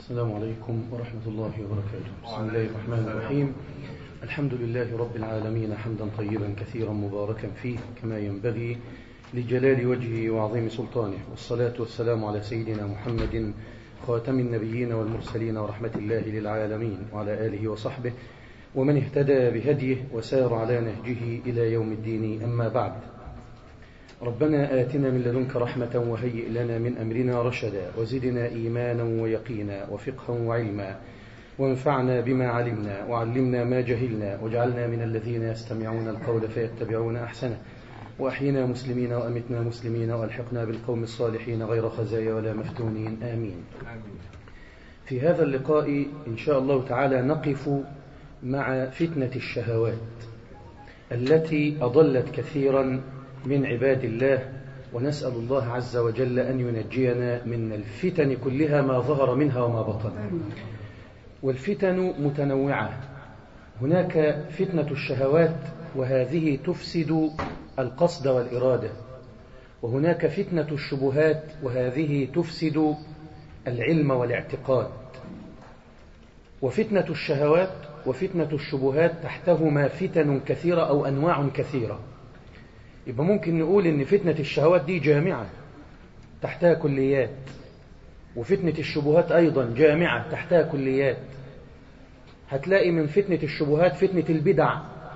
السلام عليكم ورحمة الله وبركاته بسم الله الرحمن الرحيم الحمد لله رب العالمين حمدا طيبا كثيرا مباركا فيه كما ينبغي لجلال وجهه وعظيم سلطانه والصلاة والسلام على سيدنا محمد خاتم النبيين والمرسلين ورحمة الله للعالمين وعلى آله وصحبه ومن اهتدى بهديه وسار على نهجه إلى يوم الدين أما بعد ربنا آتنا من لدنك رحمة وهيئ لنا من أمرنا رشدا وزدنا إيمانا ويقينا وفقها وعلما وانفعنا بما علمنا وعلمنا ما جهلنا واجعلنا من الذين يستمعون القول فيتبعون أحسنه وأحينا مسلمين وأمتنا مسلمين وألحقنا بالقوم الصالحين غير خزايا ولا مفتونين آمين في هذا اللقاء إن شاء الله تعالى نقف مع فتنة الشهوات التي أضلت كثيرا من عباد الله ونسأل الله عز وجل أن ينجينا من الفتن كلها ما ظهر منها وما بطن والفتن متنوعة هناك فتنة الشهوات وهذه تفسد القصد والإرادة وهناك فتنة الشبهات وهذه تفسد العلم والاعتقاد وفتنة الشهوات وفتنة الشبهات تحتهما فتن كثيرة أو أنواع كثيرة يبقى ممكن نقول ان فتنة الشهوات دي جامعة تحتها كليات وفتنة الشبهات ايضا جامعة تحتها كليات هتلاقي من فتنة الشبهات فتنة البدع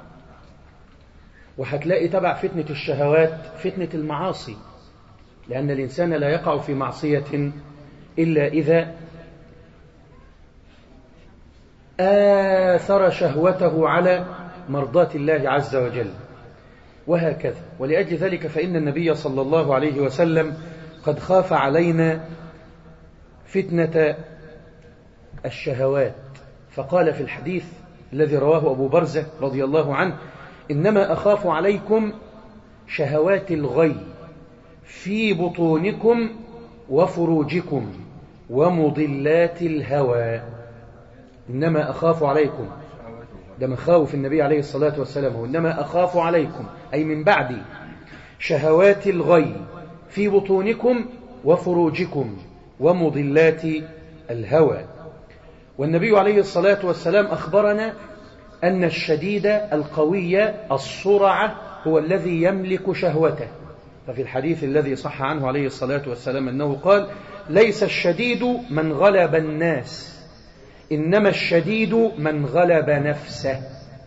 وهتلاقي تبع فتنة الشهوات فتنة المعاصي لأن الإنسان لا يقع في معصية إلا إذا آثر شهوته على مرضاة الله عز وجل وهكذا ولأجل ذلك فإن النبي صلى الله عليه وسلم قد خاف علينا فتنة الشهوات فقال في الحديث الذي رواه أبو برزة رضي الله عنه إنما أخاف عليكم شهوات الغي في بطونكم وفروجكم ومضلات الهوى إنما أخاف عليكم ده مخاوف النبي عليه الصلاة والسلام وإنما أخاف عليكم أي من بعد شهوات الغي في بطونكم وفروجكم ومضلات الهوى والنبي عليه الصلاة والسلام أخبرنا أن الشديد القوي الصرع هو الذي يملك شهوته ففي الحديث الذي صح عنه عليه الصلاة والسلام أنه قال ليس الشديد من غلب الناس إنما الشديد من غلب نفسه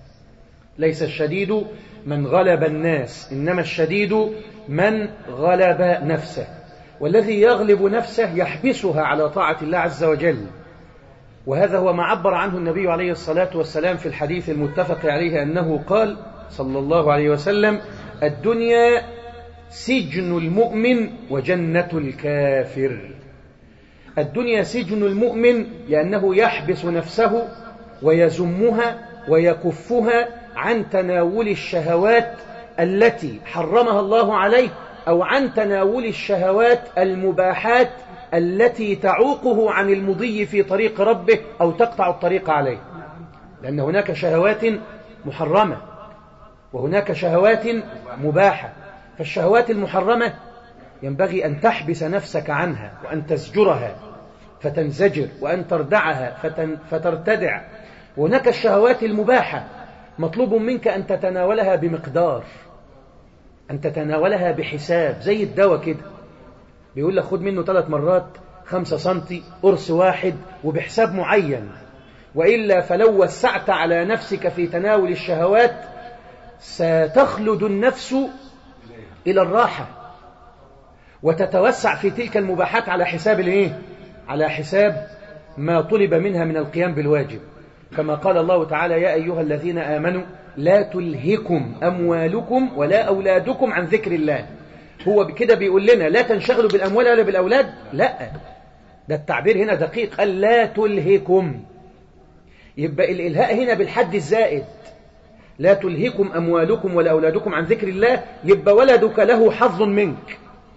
ليس الشديد من غلب الناس إنما الشديد من غلب نفسه والذي يغلب نفسه يحبسها على طاعة الله عز وجل وهذا هو ما عبر عنه النبي عليه الصلاة والسلام في الحديث المتفق عليه أنه قال صلى الله عليه وسلم الدنيا سجن المؤمن وجنة الكافر الدنيا سجن المؤمن لأنه يحبس نفسه ويزمها ويكفها عن تناول الشهوات التي حرمها الله عليه أو عن تناول الشهوات المباحات التي تعوقه عن المضي في طريق ربه أو تقطع الطريق عليه لأن هناك شهوات محرمة وهناك شهوات مباحة فالشهوات المحرمة ينبغي أن تحبس نفسك عنها وأن تزجرها فتنزجر وأن تردعها فتن فترتدع وهناك الشهوات المباحة مطلوب منك أن تتناولها بمقدار أن تتناولها بحساب زي الدواء كده بيقول لك خد منه ثلاث مرات خمسة سنتي قرص واحد وبحساب معين وإلا فلو وسعت على نفسك في تناول الشهوات ستخلد النفس إلى الراحة وتتوسع في تلك المباحات على حساب الايه على حساب ما طلب منها من القيام بالواجب كما قال الله تعالى يا أيها الذين آمنوا لا تلهكم أموالكم ولا أولادكم عن ذكر الله هو كده بيقول لنا لا تنشغلوا بالأموال ولا بالأولاد لا ده التعبير هنا دقيق قال لا تلهكم يبقى الإلهاء هنا بالحد الزائد لا تلهكم أموالكم ولا أولادكم عن ذكر الله يبقى ولدك له حظ منك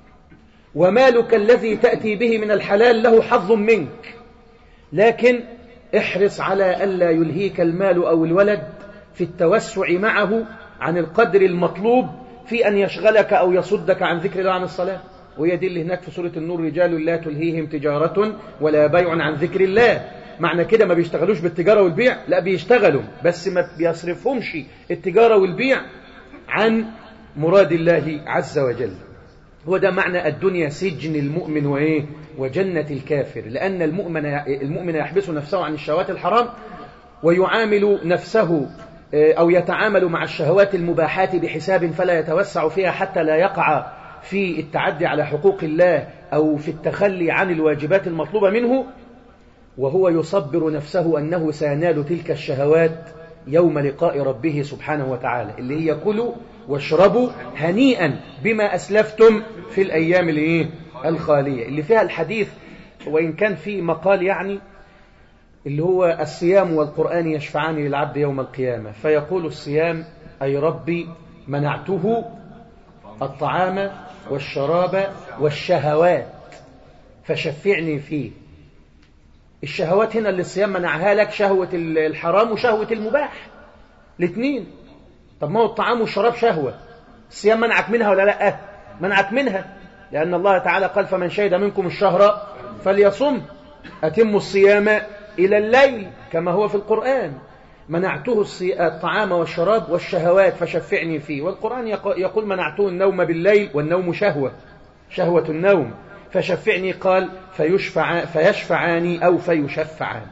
ومالك الذي تأتي به من الحلال له حظ منك لكن احرص على ألا يلهيك المال أو الولد في التوسع معه عن القدر المطلوب في أن يشغلك أو يصدك عن ذكر الله عن الصلاة وهي دي اللي هناك في سورة النور رجال لا تلهيهم تجارة ولا بيع عن ذكر الله معنى كده ما بيشتغلوش بالتجارة والبيع لا بيشتغلوا بس ما بيصرفهمش التجارة والبيع عن مراد الله عز وجل هو ده معنى الدنيا سجن المؤمن وإيه وجنة الكافر لأن المؤمن المؤمن يحبس نفسه عن الشهوات الحرام ويعامل نفسه أو يتعامل مع الشهوات المباحات بحساب فلا يتوسع فيها حتى لا يقع في التعدي على حقوق الله أو في التخلي عن الواجبات المطلوبة منه وهو يصبر نفسه أنه سينال تلك الشهوات يوم لقاء ربه سبحانه وتعالى اللي هي كلوا واشربوا هنيئا بما أسلفتم في الأيام الايه الخالية اللي فيها الحديث وإن كان في مقال يعني اللي هو الصيام والقرآن يشفعان للعبد يوم القيامة فيقول الصيام أي ربي منعته الطعام والشراب والشهوات فشفعني فيه الشهوات هنا اللي الصيام منعها لك شهوة الحرام وشهوة المباح الاثنين طب ما هو الطعام والشراب شهوة الصيام منعك منها ولا لا منعك منها لأن الله تعالى قال فمن شهد منكم الشهر فليصم أتموا الصيام إلى الليل كما هو في القرآن منعته الطعام والشراب والشهوات فشفعني فيه والقرآن يقول منعته النوم بالليل والنوم شهوة شهوة النوم فشفعني قال فيشفع فيشفعان أو فيشفعان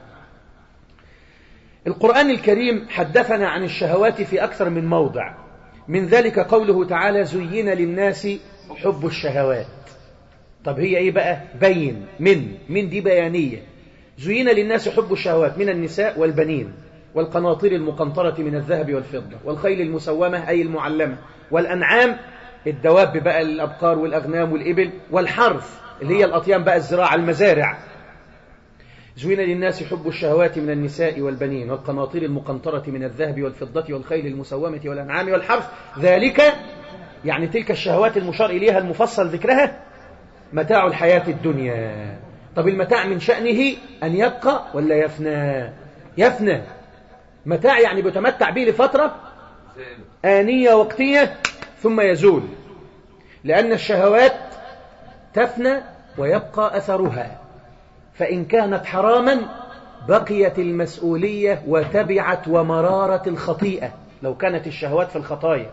القرآن الكريم حدثنا عن الشهوات في أكثر من موضع من ذلك قوله تعالى زين للناس حب الشهوات طب هي ايه بقى بين من من دي بيانية زين للناس حب الشهوات من النساء والبنين والقناطير المقنطرة من الذهب والفضة والخيل المسومة أي المعلمة والأنعام الدواب بقى الأبقار والأغنام والإبل والحرث اللي هي الأطيان بقى الزراعة المزارع زين للناس حب الشهوات من النساء والبنين والقناطير المقنطرة من الذهب والفضة والخيل المسومة والأنعام والحرث ذلك يعني تلك الشهوات المشار إليها المفصل ذكرها متاع الحياة الدنيا طب المتاع من شأنه أن يبقى ولا يفنى يفنى متاع يعني بيتمتع به لفترة آنية وقتية ثم يزول لأن الشهوات تفنى ويبقى أثرها فإن كانت حراما بقيت المسؤولية وتبعت ومرارة الخطيئة لو كانت الشهوات في الخطايا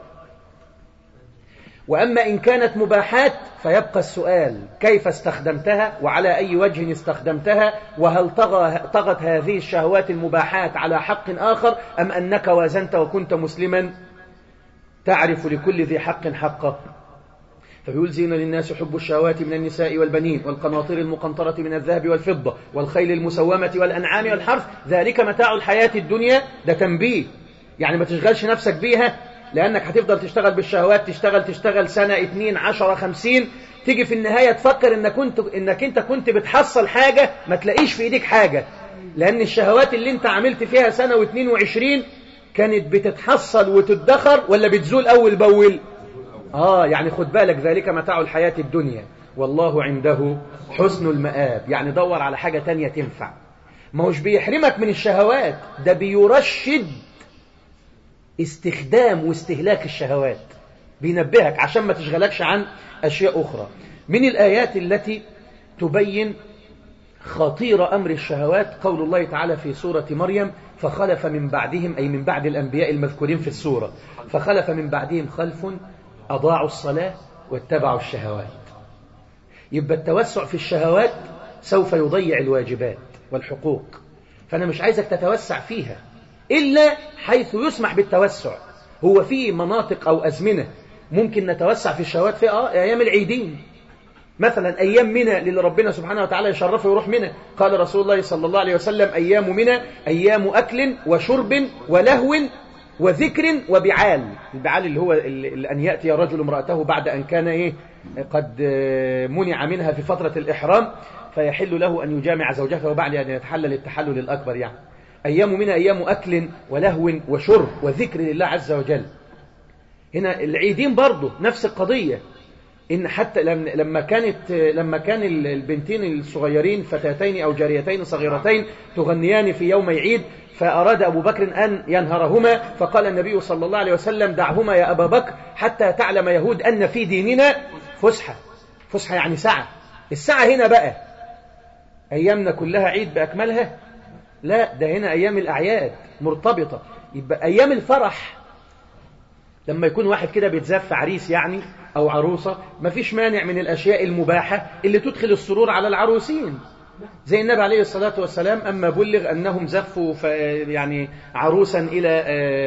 وأما إن كانت مباحات فيبقى السؤال كيف استخدمتها وعلى أي وجه استخدمتها وهل طغى طغت هذه الشهوات المباحات على حق آخر أم أنك وازنت وكنت مسلما تعرف لكل ذي حق حقه فبيقول زين للناس حب الشهوات من النساء والبنين والقناطير المقنطرة من الذهب والفضة والخيل المسومة والأنعام والحرث ذلك متاع الحياة الدنيا ده تنبيه يعني ما تشغلش نفسك بيها لأنك هتفضل تشتغل بالشهوات تشتغل تشتغل سنة اتنين عشرة خمسين تيجي في النهاية تفكر إنك, كنت إنك أنت كنت بتحصل حاجة ما تلاقيش في إيديك حاجة لأن الشهوات اللي أنت عملت فيها سنة واثنين وعشرين كانت بتتحصل وتدخر ولا بتزول أول بأول آه يعني خد بالك ذلك متاع الحياة الدنيا والله عنده حسن المآب يعني دور على حاجة تانية تنفع ما هوش بيحرمك من الشهوات ده بيرشد استخدام واستهلاك الشهوات بينبهك عشان ما تشغلكش عن أشياء أخرى من الآيات التي تبين خطير أمر الشهوات قول الله تعالى في سورة مريم فخلف من بعدهم أي من بعد الأنبياء المذكورين في السورة فخلف من بعدهم خلف أضاعوا الصلاة واتبعوا الشهوات يبقى التوسع في الشهوات سوف يضيع الواجبات والحقوق فأنا مش عايزك تتوسع فيها إلا حيث يسمح بالتوسع هو في مناطق أو أزمنة ممكن نتوسع في الشهوات في آه أيام العيدين مثلا أيام منى اللي ربنا سبحانه وتعالى يشرفه ويروح منى قال رسول الله صلى الله عليه وسلم أيام منى أيام أكل وشرب ولهو وذكر وبعال البعال اللي هو اللي أن يأتي رجل امرأته بعد أن كان إيه قد منع منها في فترة الإحرام فيحل له أن يجامع زوجته بعد أن يتحلل التحلل الأكبر يعني أيام من أيام أكل ولهو وشرب وذكر لله عز وجل هنا العيدين برضه نفس القضية إن حتى لما كانت لما كان البنتين الصغيرين فتاتين أو جاريتين صغيرتين تغنيان في يوم عيد فأراد أبو بكر أن ينهرهما فقال النبي صلى الله عليه وسلم دعهما يا أبا بكر حتى تعلم يهود أن في ديننا فسحة فسحة يعني ساعة الساعة هنا بقى أيامنا كلها عيد بأكملها لا ده هنا أيام الأعياد مرتبطة يبقى أيام الفرح لما يكون واحد كده بيتزف عريس يعني أو عروسة مفيش مانع من الأشياء المباحة اللي تدخل السرور على العروسين زي النبي عليه الصلاة والسلام أما بلغ أنهم زفوا يعني عروسا إلى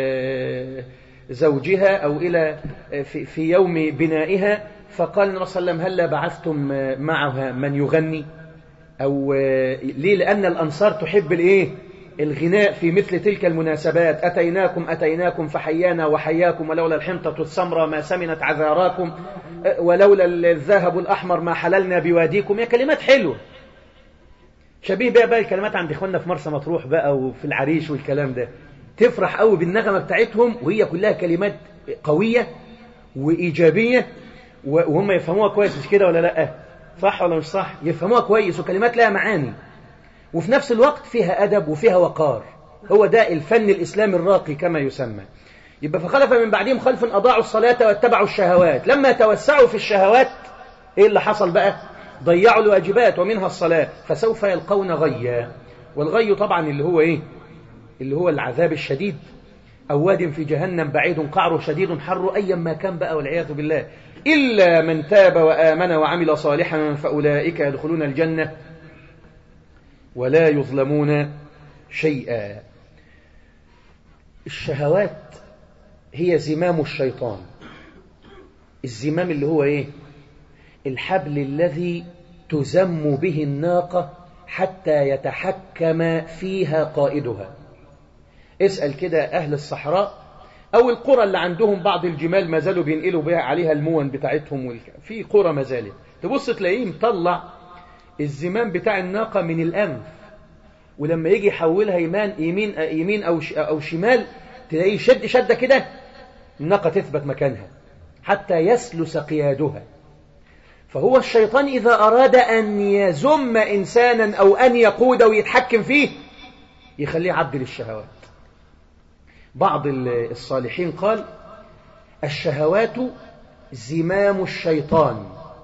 زوجها أو إلى في يوم بنائها فقال النبي صلى الله عليه وسلم هلا بعثتم معها من يغني أو ليه لأن الأنصار تحب الإيه الغناء في مثل تلك المناسبات أتيناكم أتيناكم فحيانا وحياكم ولولا الحنطة السمراء ما سمنت عذاراكم ولولا الذهب الأحمر ما حللنا بواديكم يا كلمات حلوة شبيه بقى بقى الكلمات عند إخواننا في مرسى مطروح بقى وفي العريش والكلام ده تفرح قوي بالنغمة بتاعتهم وهي كلها كلمات قوية وإيجابية وهم يفهموها كويس مش كده ولا لأ صح ولا مش صح يفهموها كويس وكلمات لها معاني وفي نفس الوقت فيها أدب وفيها وقار هو ده الفن الإسلامي الراقي كما يسمى يبقى فخلف من بعدهم خلف أضاعوا الصلاة واتبعوا الشهوات لما توسعوا في الشهوات إيه اللي حصل بقى ضيعوا الواجبات ومنها الصلاة فسوف يلقون غيا والغي طبعا اللي هو إيه اللي هو العذاب الشديد أو واد في جهنم بعيد قعر شديد حر أيا ما كان بقى والعياذ بالله إلا من تاب وآمن وعمل صالحا فأولئك يدخلون الجنة ولا يظلمون شيئا الشهوات هي زمام الشيطان الزمام اللي هو ايه الحبل الذي تزم به الناقة حتى يتحكم فيها قائدها اسأل كده أهل الصحراء أو القرى اللي عندهم بعض الجمال ما زالوا بينقلوا بها عليها المون بتاعتهم والك... في قرى ما زالت تبص تلاقيه مطلع الزمام بتاع الناقة من الأنف ولما يجي يحولها يمان يمين يمين أو أو شمال تلاقيه شد شدة كده الناقة تثبت مكانها حتى يسلس قيادها فهو الشيطان إذا أراد أن يزم إنسانا أو أن يقود ويتحكم فيه يخليه عبد للشهوات بعض الصالحين قال الشهوات زمام الشيطان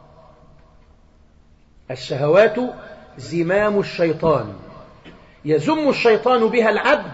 الشهوات زمام الشيطان يزم الشيطان بها العبد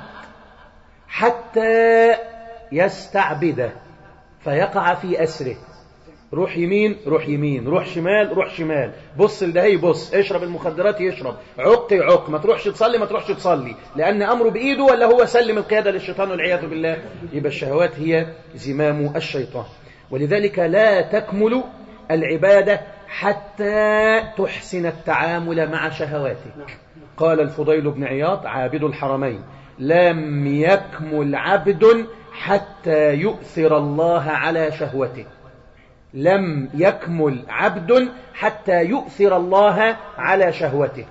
حتى يستعبده فيقع في أسره روح يمين روح يمين روح شمال روح شمال بص لده يبص اشرب المخدرات يشرب عق يعق ما تروحش تصلي ما تروحش تصلي لأن أمره بإيده ولا هو سلم القيادة للشيطان والعياذ بالله يبقى الشهوات هي زمام الشيطان ولذلك لا تكمل العبادة حتى تحسن التعامل مع شهواتك قال الفضيل بن عياض عابد الحرمين لم يكمل عبد حتى يؤثر الله على شهوته لم يكمل عبد حتى يؤثر الله على شهوته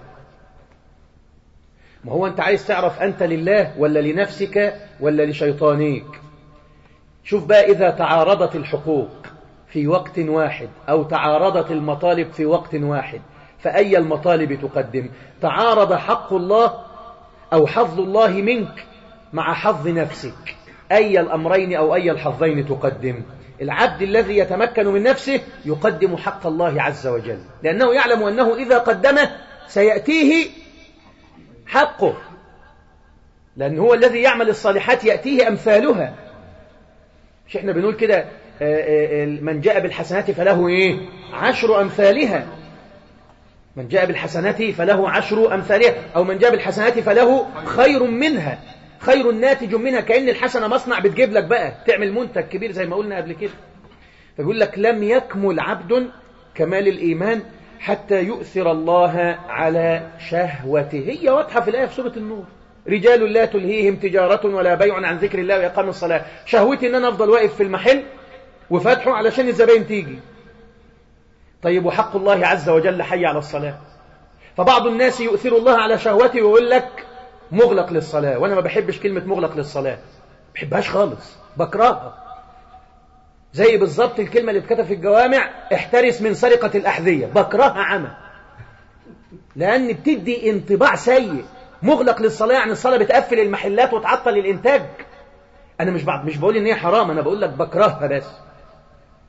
ما هو أنت عايز تعرف أنت لله ولا لنفسك ولا لشيطانيك شوف بقى إذا تعارضت الحقوق في وقت واحد أو تعارضت المطالب في وقت واحد فأي المطالب تقدم تعارض حق الله أو حظ الله منك مع حظ نفسك أي الأمرين أو أي الحظين تقدم العبد الذي يتمكن من نفسه يقدم حق الله عز وجل لأنه يعلم أنه إذا قدمه سيأتيه حقه لأن هو الذي يعمل الصالحات يأتيه أمثالها مش احنا بنقول كده من جاء بالحسنات فله ايه عشر أمثالها من جاء بالحسنات فله عشر أمثالها أو من جاء بالحسنات فله خير منها خير ناتج منها كأن الحسنة مصنع بتجيب لك بقى تعمل منتج كبير زي ما قلنا قبل كده فيقول لك لم يكمل عبد كمال الإيمان حتى يؤثر الله على شهوته هي واضحة في الآية في سورة النور رجال لا تلهيهم تجارة ولا بيع عن ذكر الله وإقام الصلاة شهوتي إن أنا أفضل واقف في المحل وفاتحه علشان الزباين تيجي طيب وحق الله عز وجل حي على الصلاة فبعض الناس يؤثر الله على شهوته ويقول لك مغلق للصلاة وأنا ما بحبش كلمة مغلق للصلاة ما بحبهاش خالص بكرهها زي بالظبط الكلمة اللي اتكتب في الجوامع احترس من سرقة الأحذية بكرهها عمى لأن بتدي انطباع سيء مغلق للصلاة يعني الصلاة بتقفل المحلات وتعطل الإنتاج أنا مش بعد مش بقول إن هي حرام أنا بقول لك بكرهها بس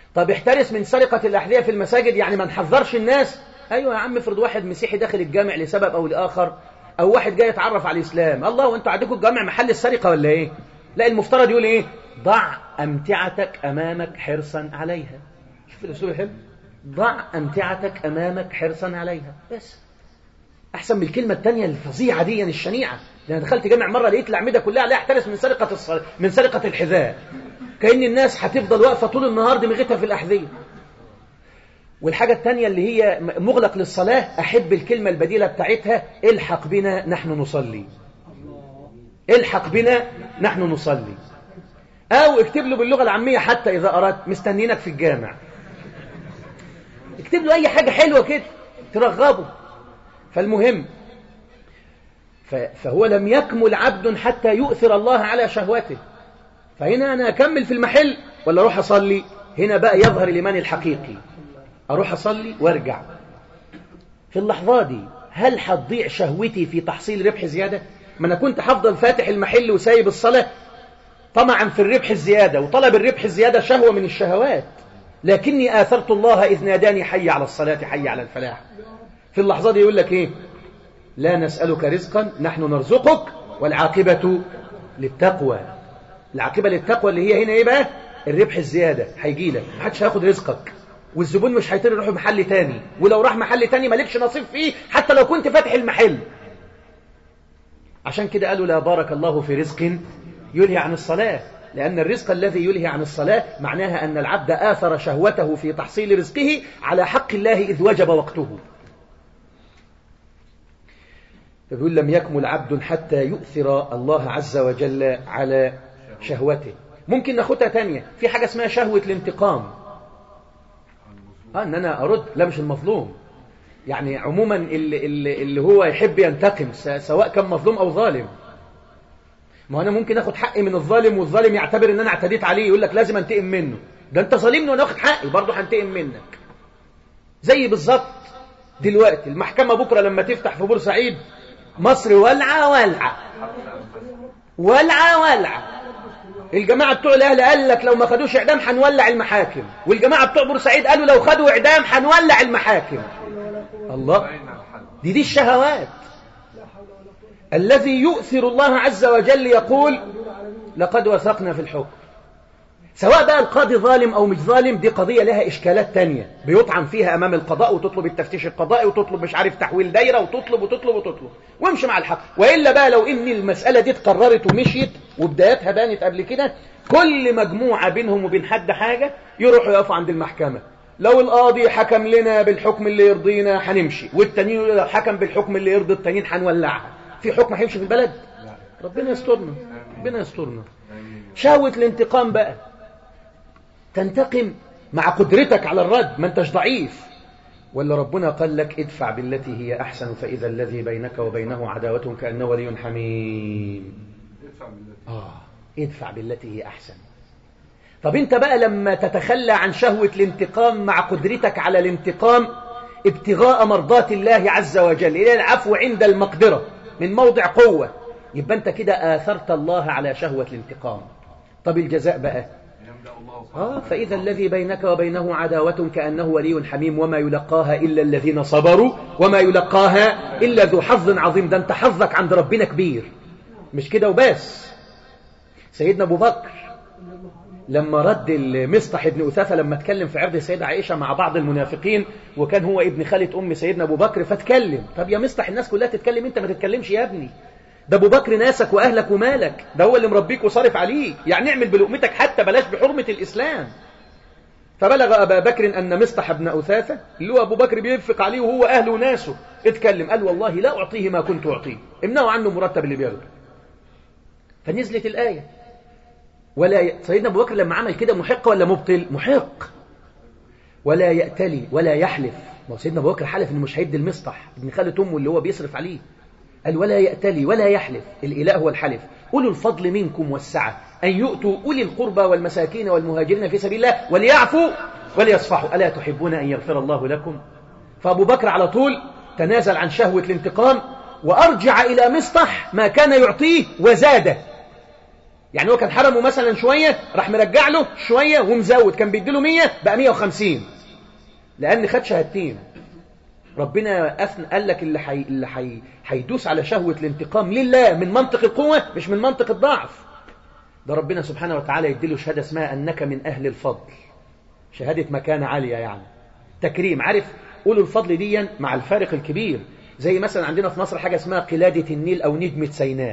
طب احترس من سرقة الأحذية في المساجد يعني ما نحذرش الناس أيوة يا عم افرض واحد مسيحي داخل الجامع لسبب أو لآخر أو واحد جاي يتعرف على الإسلام الله وانتوا عندكم الجامع محل السرقة ولا إيه لا المفترض يقول إيه ضع أمتعتك أمامك حرصا عليها شوف الأسلوب الحلو ضع أمتعتك أمامك حرصا عليها بس أحسن من الكلمة الثانية الفظيعة دي يعني الشنيعة لأن دخلت جامع مرة لقيت الأعمدة كلها لا احترس من سرقة الصل... من سرقة الحذاء كأن الناس هتفضل واقفة طول النهار دماغتها في الأحذية والحاجة الثانية اللي هي مغلق للصلاة أحب الكلمة البديلة بتاعتها الحق بنا نحن نصلي الحق بنا نحن نصلي أو اكتب له باللغة العامية حتى إذا أردت مستنينك في الجامع اكتب له أي حاجة حلوة كده ترغبه فالمهم فهو لم يكمل عبد حتى يؤثر الله على شهوته فهنا أنا أكمل في المحل ولا أروح أصلي هنا بقى يظهر الإيمان الحقيقي أروح أصلي وارجع في اللحظة دي هل هتضيع شهوتي في تحصيل ربح زيادة ما أنا كنت هفضل فاتح المحل وسايب الصلاة طمعا في الربح الزيادة وطلب الربح الزيادة شهوة من الشهوات لكني آثرت الله إذ ناداني حي على الصلاة حي على الفلاح في اللحظة دي يقول لك إيه لا نسألك رزقا نحن نرزقك والعاقبة للتقوى العاقبة للتقوى اللي هي هنا إيه بقى الربح الزيادة هيجي لك محدش هياخد رزقك والزبون مش هيطير يروح محل تاني ولو راح محل تاني مالكش نصيب فيه حتى لو كنت فاتح المحل عشان كده قالوا لا بارك الله في رزق يلهي عن الصلاة لأن الرزق الذي يلهي عن الصلاة معناها أن العبد آثر شهوته في تحصيل رزقه على حق الله إذ وجب وقته يقول لم يكمل عبد حتى يؤثر الله عز وجل على شهوته ممكن ناخدها تانية في حاجة اسمها شهوة الانتقام آه ان انا ارد لا مش المظلوم يعني عموما اللي, اللي, اللي هو يحب ينتقم سواء كان مظلوم او ظالم ما انا ممكن اخد حقي من الظالم والظالم يعتبر ان انا اعتديت عليه يقول لك لازم انتقم منه ده انت ظالمني وانا واخد حقي برضه هنتقم منك زي بالظبط دلوقتي المحكمة بكرة لما تفتح في بورسعيد مصر ولعة ولعة ولعة ولعة الجماعة بتوع الأهل قال لك لو ما خدوش إعدام هنولع المحاكم والجماعة بتوع بورسعيد قالوا لو خدوا إعدام هنولع المحاكم الله دي دي الشهوات الذي يؤثر الله عز وجل يقول لقد وثقنا في الحكم سواء بقى القاضي ظالم أو مش ظالم دي قضية لها إشكالات تانية بيطعن فيها أمام القضاء وتطلب التفتيش القضائي وتطلب مش عارف تحويل دايرة وتطلب وتطلب وتطلب وامشي مع الحق وإلا بقى لو إن المسألة دي اتقررت ومشيت وبدايتها بانت قبل كده كل مجموعة بينهم وبين حد حاجة يروحوا يقفوا عند المحكمة لو القاضي حكم لنا بالحكم اللي يرضينا هنمشي والتانيين لو حكم بالحكم اللي يرضي التانيين هنولعها في حكم هيمشي في البلد ربنا يسترنا ربنا يسترنا شهوة الانتقام بقى تنتقم مع قدرتك على الرد ما انتش ضعيف ولا ربنا قال لك ادفع بالتي هي أحسن فإذا الذي بينك وبينه عداوة كأنه ولي حميم آه ادفع بالتي هي أحسن طب انت بقى لما تتخلى عن شهوة الانتقام مع قدرتك على الانتقام ابتغاء مرضات الله عز وجل إلى العفو عند المقدرة من موضع قوة يبقى انت كده آثرت الله على شهوة الانتقام طب الجزاء بقى آه فإذا الذي بينك وبينه عداوة كأنه ولي حميم وما يلقاها إلا الذين صبروا وما يلقاها إلا ذو حظ عظيم ده انت حظك عند ربنا كبير مش كده وبس سيدنا أبو بكر لما رد المصطح ابن أثاثة لما اتكلم في عرض سيدة عائشة مع بعض المنافقين وكان هو ابن خالة أم سيدنا أبو بكر فاتكلم طب يا مصطح الناس كلها تتكلم انت ما تتكلمش يا ابني ده ابو بكر ناسك واهلك ومالك ده هو اللي مربيك وصارف عليك يعني اعمل بلقمتك حتى بلاش بحرمة الاسلام فبلغ ابا بكر ان مصطح ابن اثاثه اللي هو ابو بكر بينفق عليه وهو اهله وناسه اتكلم قال والله لا اعطيه ما كنت اعطيه امنعوا عنه مرتب اللي بياخده فنزلت الايه ولا ي... سيدنا ابو بكر لما عمل كده محق ولا مبطل محق ولا يأتلي ولا يحلف ما سيدنا ابو بكر حلف انه مش هيدي المصطح ابن خالة امه اللي هو بيصرف عليه قال ولا يأتلي ولا يحلف الإله هو الحلف أولو الفضل منكم والسعة أن يؤتوا أولي القربى والمساكين والمهاجرين في سبيل الله وليعفوا وليصفحوا ألا تحبون أن يغفر الله لكم فأبو بكر على طول تنازل عن شهوة الانتقام وأرجع إلى مصطح ما كان يعطيه وزاده يعني هو كان حرمه مثلا شوية راح مرجع له شوية ومزود كان بيديله 100 بقى 150 لأن خد شهادتين ربنا أثنى قال لك اللي حي... اللي حي... هيدوس على شهوة الانتقام لله من منطق القوة مش من منطق الضعف ده ربنا سبحانه وتعالى يديله شهادة اسمها أنك من أهل الفضل شهادة مكانة عالية يعني تكريم عارف قولوا الفضل دي مع الفارق الكبير زي مثلا عندنا في مصر حاجة اسمها قلادة النيل أو نجمة سيناء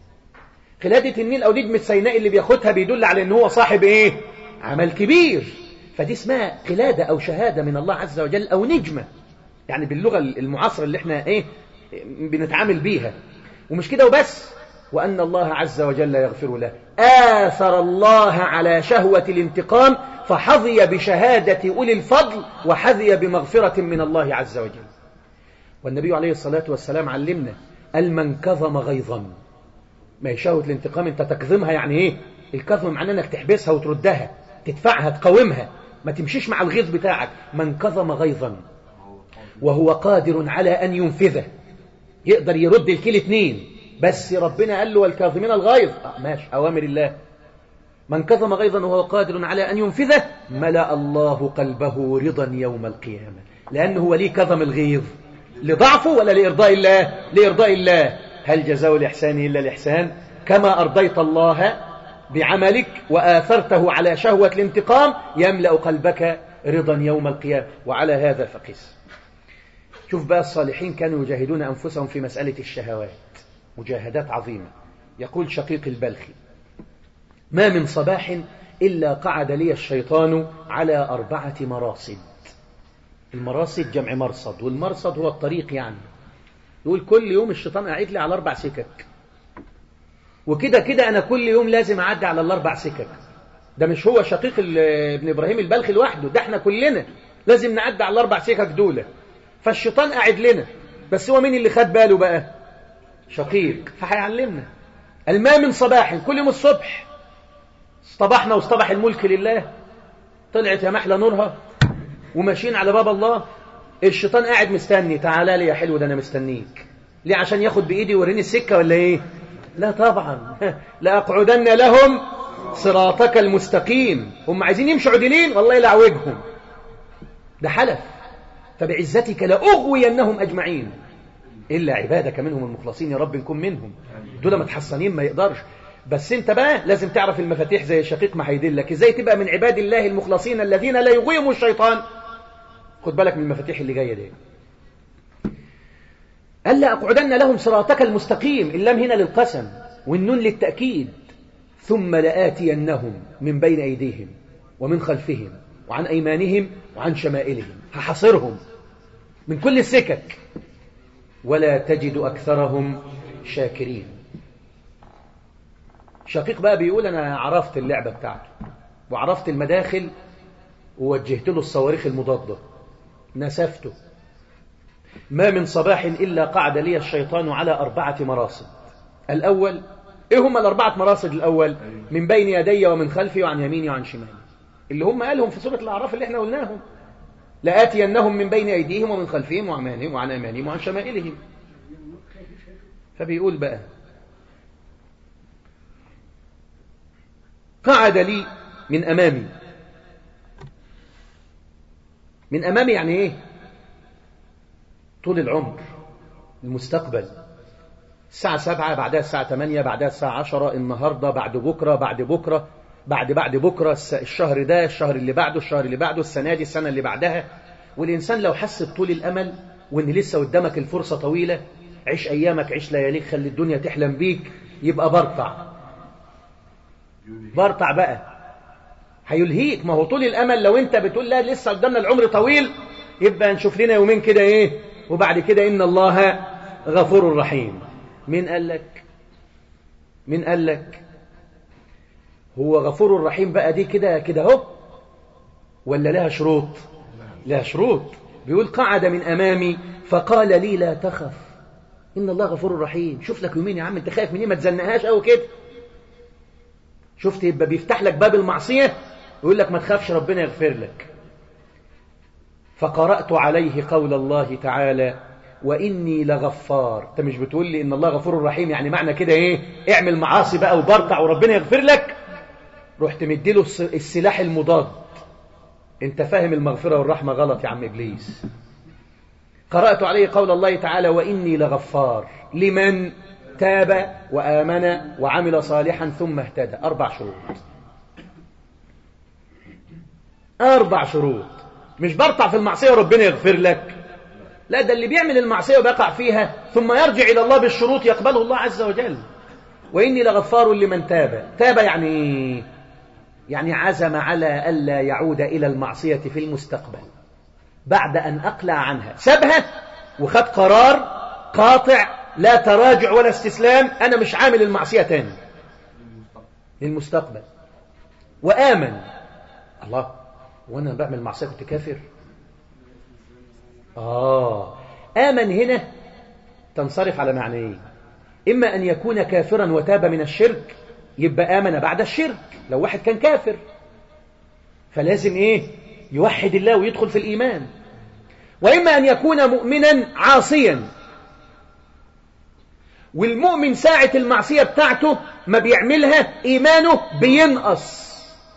قلادة النيل أو نجمة سيناء اللي بياخدها بيدل على أنه هو صاحب إيه عمل كبير فدي اسمها قلادة أو شهادة من الله عز وجل أو نجمة يعني باللغة المعاصرة اللي احنا إيه بنتعامل بيها ومش كده وبس وأن الله عز وجل يغفر له آثر الله على شهوة الانتقام فحظي بشهادة أولي الفضل وحظي بمغفرة من الله عز وجل والنبي عليه الصلاة والسلام علمنا المن كظم غيظا ما هي شهوة الانتقام انت تكظمها يعني ايه الكظم معناه انك تحبسها وتردها تدفعها تقاومها ما تمشيش مع الغيظ بتاعك من كظم غيظا وهو قادر على أن ينفذه يقدر يرد الكيل اتنين بس ربنا قال له والكاظمين الغيظ آه ماشي أوامر الله من كظم غيظا وهو قادر على أن ينفذه ملأ الله قلبه رضا يوم القيامة لأنه هو ليه كظم الغيظ لضعفه ولا لإرضاء الله لإرضاء الله هل جزاء الإحسان إلا الإحسان كما أرضيت الله بعملك وآثرته على شهوة الانتقام يملأ قلبك رضا يوم القيامة وعلى هذا فقس شوف بقى الصالحين كانوا يجاهدون أنفسهم في مسألة الشهوات مجاهدات عظيمة يقول شقيق البلخي ما من صباح إلا قعد لي الشيطان على أربعة مراصد المراصد جمع مرصد والمرصد هو الطريق يعني يقول كل يوم الشيطان قاعد لي على أربع سكك وكده كده أنا كل يوم لازم أعدي على الأربع سكك ده مش هو شقيق ابن إبراهيم البلخي لوحده ده احنا كلنا لازم نعدي على الأربع سكك دول فالشيطان قاعد لنا بس هو مين اللي خد باله بقى شقيق فهيعلمنا الماء من صباح كل يوم الصبح اصطبحنا واصطبح الملك لله طلعت يا محلى نورها وماشيين على باب الله الشيطان قاعد مستني تعالى لي يا حلو ده انا مستنيك ليه عشان ياخد بايدي ويوريني السكه ولا ايه لا طبعا لاقعدن لهم صراطك المستقيم هم عايزين يمشوا عدلين والله لعوجهم ده حلف فبعزتك لاغوينهم اجمعين الا عبادك منهم المخلصين يا رب نكون منهم دول متحصنين ما يقدرش بس انت بقى لازم تعرف المفاتيح زي الشقيق ما هيدلك ازاي تبقى من عباد الله المخلصين الذين لا يغويهم الشيطان خد بالك من المفاتيح اللي جايه دي ألا أقعدن لهم صراطك المستقيم اللام هنا للقسم والنون للتأكيد ثم لآتينهم من بين أيديهم ومن خلفهم وعن أيمانهم وعن شمائلهم هحصرهم من كل السكك ولا تجد أكثرهم شاكرين شقيق بقى بيقول أنا عرفت اللعبة بتاعته وعرفت المداخل ووجهت له الصواريخ المضادة نسفته ما من صباح إلا قعد لي الشيطان على أربعة مراصد الأول إيه هم الأربعة مراصد الأول من بين يدي ومن خلفي وعن يميني وعن شمالي اللي هم قالهم في سورة الأعراف اللي احنا قلناهم لآتينهم من بين أيديهم ومن خلفهم وعن وعن أيمانهم وعن شمائلهم فبيقول بقى قعد لي من أمامي من أمامي يعني إيه طول العمر المستقبل الساعة سبعة بعدها الساعة ثمانية بعدها الساعة عشرة النهاردة بعد بكرة بعد بكرة بعد بعد بكرة الشهر ده الشهر اللي بعده الشهر اللي بعده السنة دي السنة اللي بعدها والإنسان لو حس بطول الأمل وإن لسه قدامك الفرصة طويلة عيش أيامك عيش لياليك خلي الدنيا تحلم بيك يبقى برطع برطع بقى هيلهيك ما هو طول الأمل لو أنت بتقول لا لسه قدامنا العمر طويل يبقى نشوف لنا يومين كده إيه وبعد كده إن الله غفور رحيم مين قال لك مين قال لك هو غفور رحيم بقى دي كده كده اهو ولا لها شروط لها شروط بيقول قعد من أمامي فقال لي لا تخف إن الله غفور رحيم شوف لك يومين يا عم انت خايف من ايه ما تزنقهاش قوي كده شفت يبقى بيفتح لك باب المعصية ويقول لك ما تخافش ربنا يغفر لك فقرأت عليه قول الله تعالى وإني لغفار أنت مش بتقول لي إن الله غفور رحيم يعني معنى كده إيه اعمل معاصي بقى وبرطع وربنا يغفر لك رحت مديله السلاح المضاد انت فاهم المغفرة والرحمة غلط يا عم إبليس قرأت عليه قول الله تعالى وإني لغفار لمن تاب وآمن وعمل صالحا ثم اهتدى أربع شروط أربع شروط مش برطع في المعصية وربنا يغفر لك لا ده اللي بيعمل المعصية وبيقع فيها ثم يرجع إلى الله بالشروط يقبله الله عز وجل وإني لغفار لمن تاب تاب يعني يعني عزم على ألا يعود إلى المعصية في المستقبل بعد أن أقلع عنها سابها وخد قرار قاطع لا تراجع ولا استسلام أنا مش عامل المعصية تاني للمستقبل وآمن الله وأنا بعمل معصية كنت كافر آه آمن هنا تنصرف على معنيين إما أن يكون كافرا وتاب من الشرك يبقى آمن بعد الشرك لو واحد كان كافر فلازم إيه يوحد الله ويدخل في الإيمان وإما أن يكون مؤمنا عاصيا والمؤمن ساعة المعصية بتاعته ما بيعملها إيمانه بينقص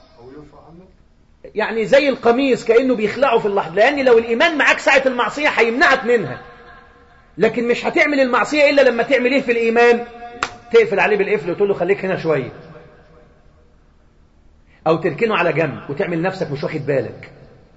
يعني زي القميص كأنه بيخلعه في اللحظة لأن لو الإيمان معاك ساعة المعصية هيمنعك منها لكن مش هتعمل المعصية إلا لما تعمل إيه في الإيمان تقفل عليه بالقفل وتقول له خليك هنا شوية أو تركنه على جنب وتعمل نفسك مش واخد بالك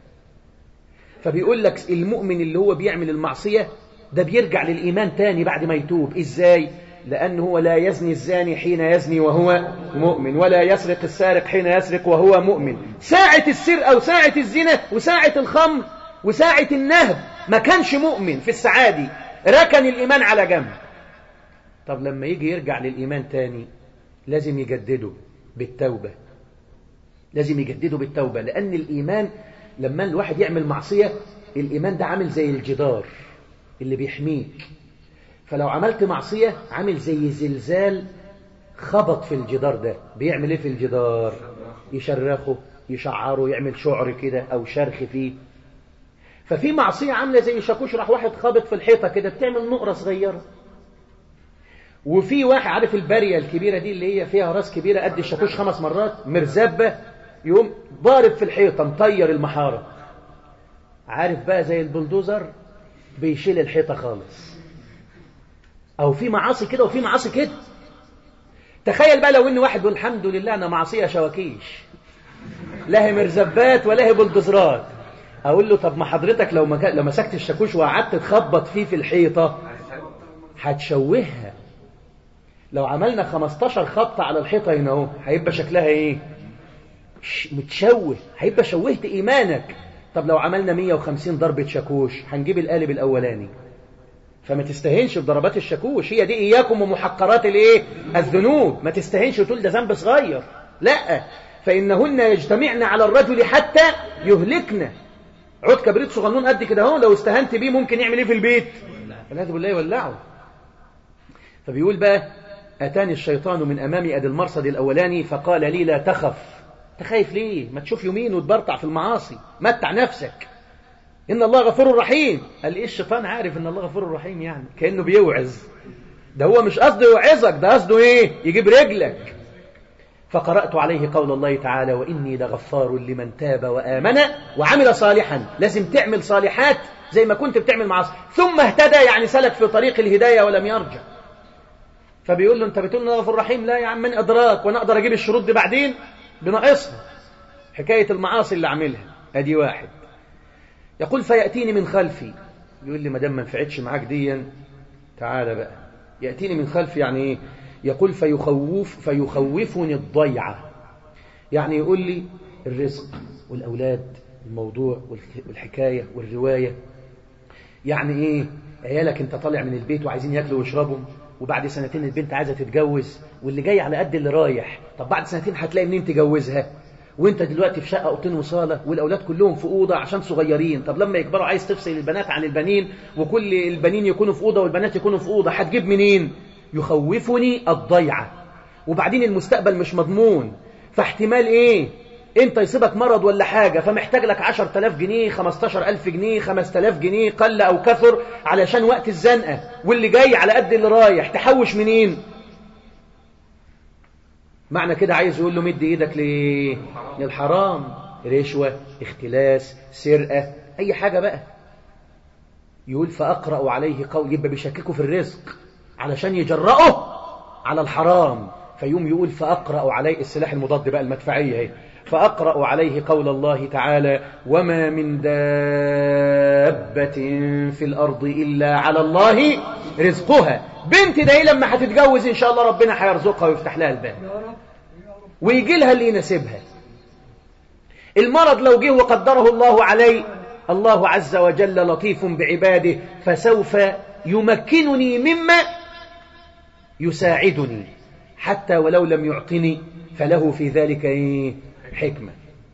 فبيقول لك المؤمن اللي هو بيعمل المعصية ده بيرجع للإيمان تاني بعد ما يتوب إزاي؟ لأنه هو لا يزني الزاني حين يزني وهو مؤمن ولا يسرق السارق حين يسرق وهو مؤمن ساعة السرقة وساعة الزنا وساعة الخمر وساعة النهب ما كانش مؤمن في السعادة ركن الإيمان على جنب طب لما يجي يرجع للإيمان تاني لازم يجدده بالتوبة لازم يجدده بالتوبة لأن الإيمان لما الواحد يعمل معصية الإيمان ده عامل زي الجدار اللي بيحميك فلو عملت معصية عامل زي زلزال خبط في الجدار ده بيعمل ايه في الجدار يشرخه يشعره يعمل شعر كده او شرخ فيه ففي معصية عاملة زي شاكوش راح واحد خابط في الحيطة كده بتعمل نقرة صغيرة وفي واحد عارف البارية الكبيرة دي اللي هي فيها راس كبيرة قد الشاكوش خمس مرات مرزبة يقوم ضارب في الحيطة مطير المحارة عارف بقى زي البلدوزر بيشيل الحيطة خالص أو في معاصي كده وفي معاصي كده تخيل بقى لو إن واحد يقول الحمد لله أنا معصية شواكيش لا هي مرزبات ولا هي بلدوزرات أقول له طب ما حضرتك لو مك... لو مسكت الشاكوش وقعدت تخبط فيه في الحيطة هتشوهها لو عملنا 15 خبطة على الحيطة هنا اهو هيبقى شكلها ايه متشوه هيبقى شوهت ايمانك طب لو عملنا 150 ضربة شاكوش هنجيب القالب الاولاني فما تستهينش بضربات الشاكوش هي دي اياكم ومحقرات الايه الذنوب ما تستهينش وتقول ده ذنب صغير لا فانهن يجتمعن على الرجل حتى يهلكن عود كبريت صغنون قد كده اهو لو استهنت بيه ممكن يعمل ايه في البيت والعياذ بالله يولعه فبيقول بقى اتاني الشيطان من امامي ادي المرصد الاولاني فقال لي لا تخف تخايف ليه ما تشوف يمين وتبرطع في المعاصي متع نفسك إن الله غفور رحيم قال إيه الشيطان عارف إن الله غفور رحيم يعني كأنه بيوعظ ده هو مش قصده يوعظك ده قصده إيه يجيب رجلك فقرأت عليه قول الله تعالى وإني لغفار لمن تاب وآمن وعمل صالحا لازم تعمل صالحات زي ما كنت بتعمل معاصي ثم اهتدى يعني سلك في طريق الهداية ولم يرجع فبيقول له انت بتقول انه غفور رحيم لا يا عم من ادراك وانا اقدر اجيب الشروط دي بعدين بناقصها حكاية المعاصي اللي عاملها ادي واحد يقول فيأتيني من خلفي يقول لي ما دام ما نفعتش معاك ديا تعالى بقى يأتيني من خلفي يعني ايه يقول فيخوف فيخوفني الضيعة يعني يقول لي الرزق والأولاد الموضوع والحكاية والرواية يعني ايه عيالك انت طالع من البيت وعايزين ياكلوا ويشربوا وبعد سنتين البنت عايزة تتجوز واللي جاي على قد اللي رايح طب بعد سنتين هتلاقي منين تجوزها وانت دلوقتي في شقه اوضتين وصاله والاولاد كلهم في اوضه عشان صغيرين طب لما يكبروا عايز تفصل البنات عن البنين وكل البنين يكونوا في اوضه والبنات يكونوا في اوضه هتجيب منين يخوفني الضيعه وبعدين المستقبل مش مضمون فاحتمال ايه انت يصيبك مرض ولا حاجة فمحتاج لك عشر تلاف جنيه خمستاشر ألف جنيه خمس تلاف جنيه قل أو كثر علشان وقت الزنقة واللي جاي على قد اللي رايح تحوش منين معنى كده عايز يقول له مد ايدك ليه للحرام رشوة اختلاس سرقة اي حاجة بقى يقول فأقرأ عليه قول يبقى بيشككوا في الرزق علشان يجرأه على الحرام فيوم يقول فأقرأ عليه السلاح المضاد بقى المدفعية هي فأقرأ عليه قول الله تعالى وما من دابة في الأرض إلا على الله رزقها بنت ده لما هتتجوز إن شاء الله ربنا هيرزقها ويفتح لها الباب ويجي لها اللي يناسبها المرض لو جه وقدره الله عليه الله عز وجل لطيف بعباده فسوف يمكنني مما يساعدني حتى ولو لم يعطني فله في ذلك إيه؟ حكمة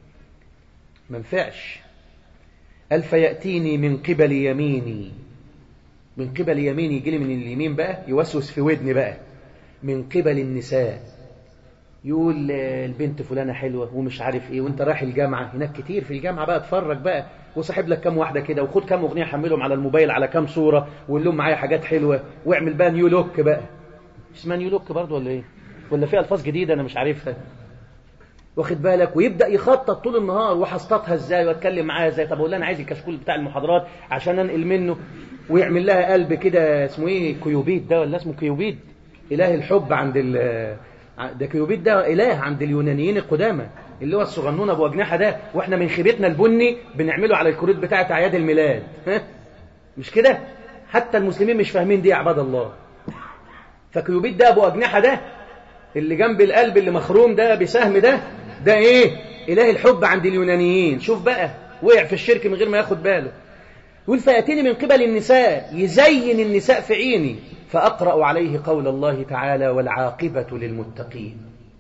ما ينفعش قال فيأتيني من قبل يميني من قبل يميني يجي لي من اليمين بقى يوسوس في ودني بقى من قبل النساء يقول البنت فلانة حلوة ومش عارف ايه وانت رايح الجامعة هناك كتير في الجامعة بقى اتفرج بقى وصاحب لك كام واحدة كده وخد كام اغنية حملهم على الموبايل على كام صورة وقول لهم معايا حاجات حلوة واعمل بقى نيو لوك بقى اسمها نيو لوك برضه ولا ايه ولا في الفاظ جديدة انا مش عارفها واخد بالك ويبدا يخطط طول النهار وهسططها ازاي واتكلم معاها ازاي طب اقول لها انا عايز الكشكول بتاع المحاضرات عشان انقل منه ويعمل لها قلب كده اسمه ايه كيوبيد ده ولا اسمه كيوبيد اله الحب عند ال ده كيوبيد ده اله عند اليونانيين القدامى اللي هو الصغنون ابو اجنحه ده واحنا من خيبتنا البني بنعمله على الكروت بتاعه اعياد الميلاد ها مش كده حتى المسلمين مش فاهمين دي يا عباد الله فكيوبيد ده ابو اجنحه ده اللي جنب القلب اللي مخروم ده بسهم ده ده ايه اله الحب عند اليونانيين شوف بقى وقع في الشرك من غير ما ياخد باله يقول فياتيني من قبل النساء يزين النساء في عيني فاقرا عليه قول الله تعالى والعاقبه للمتقين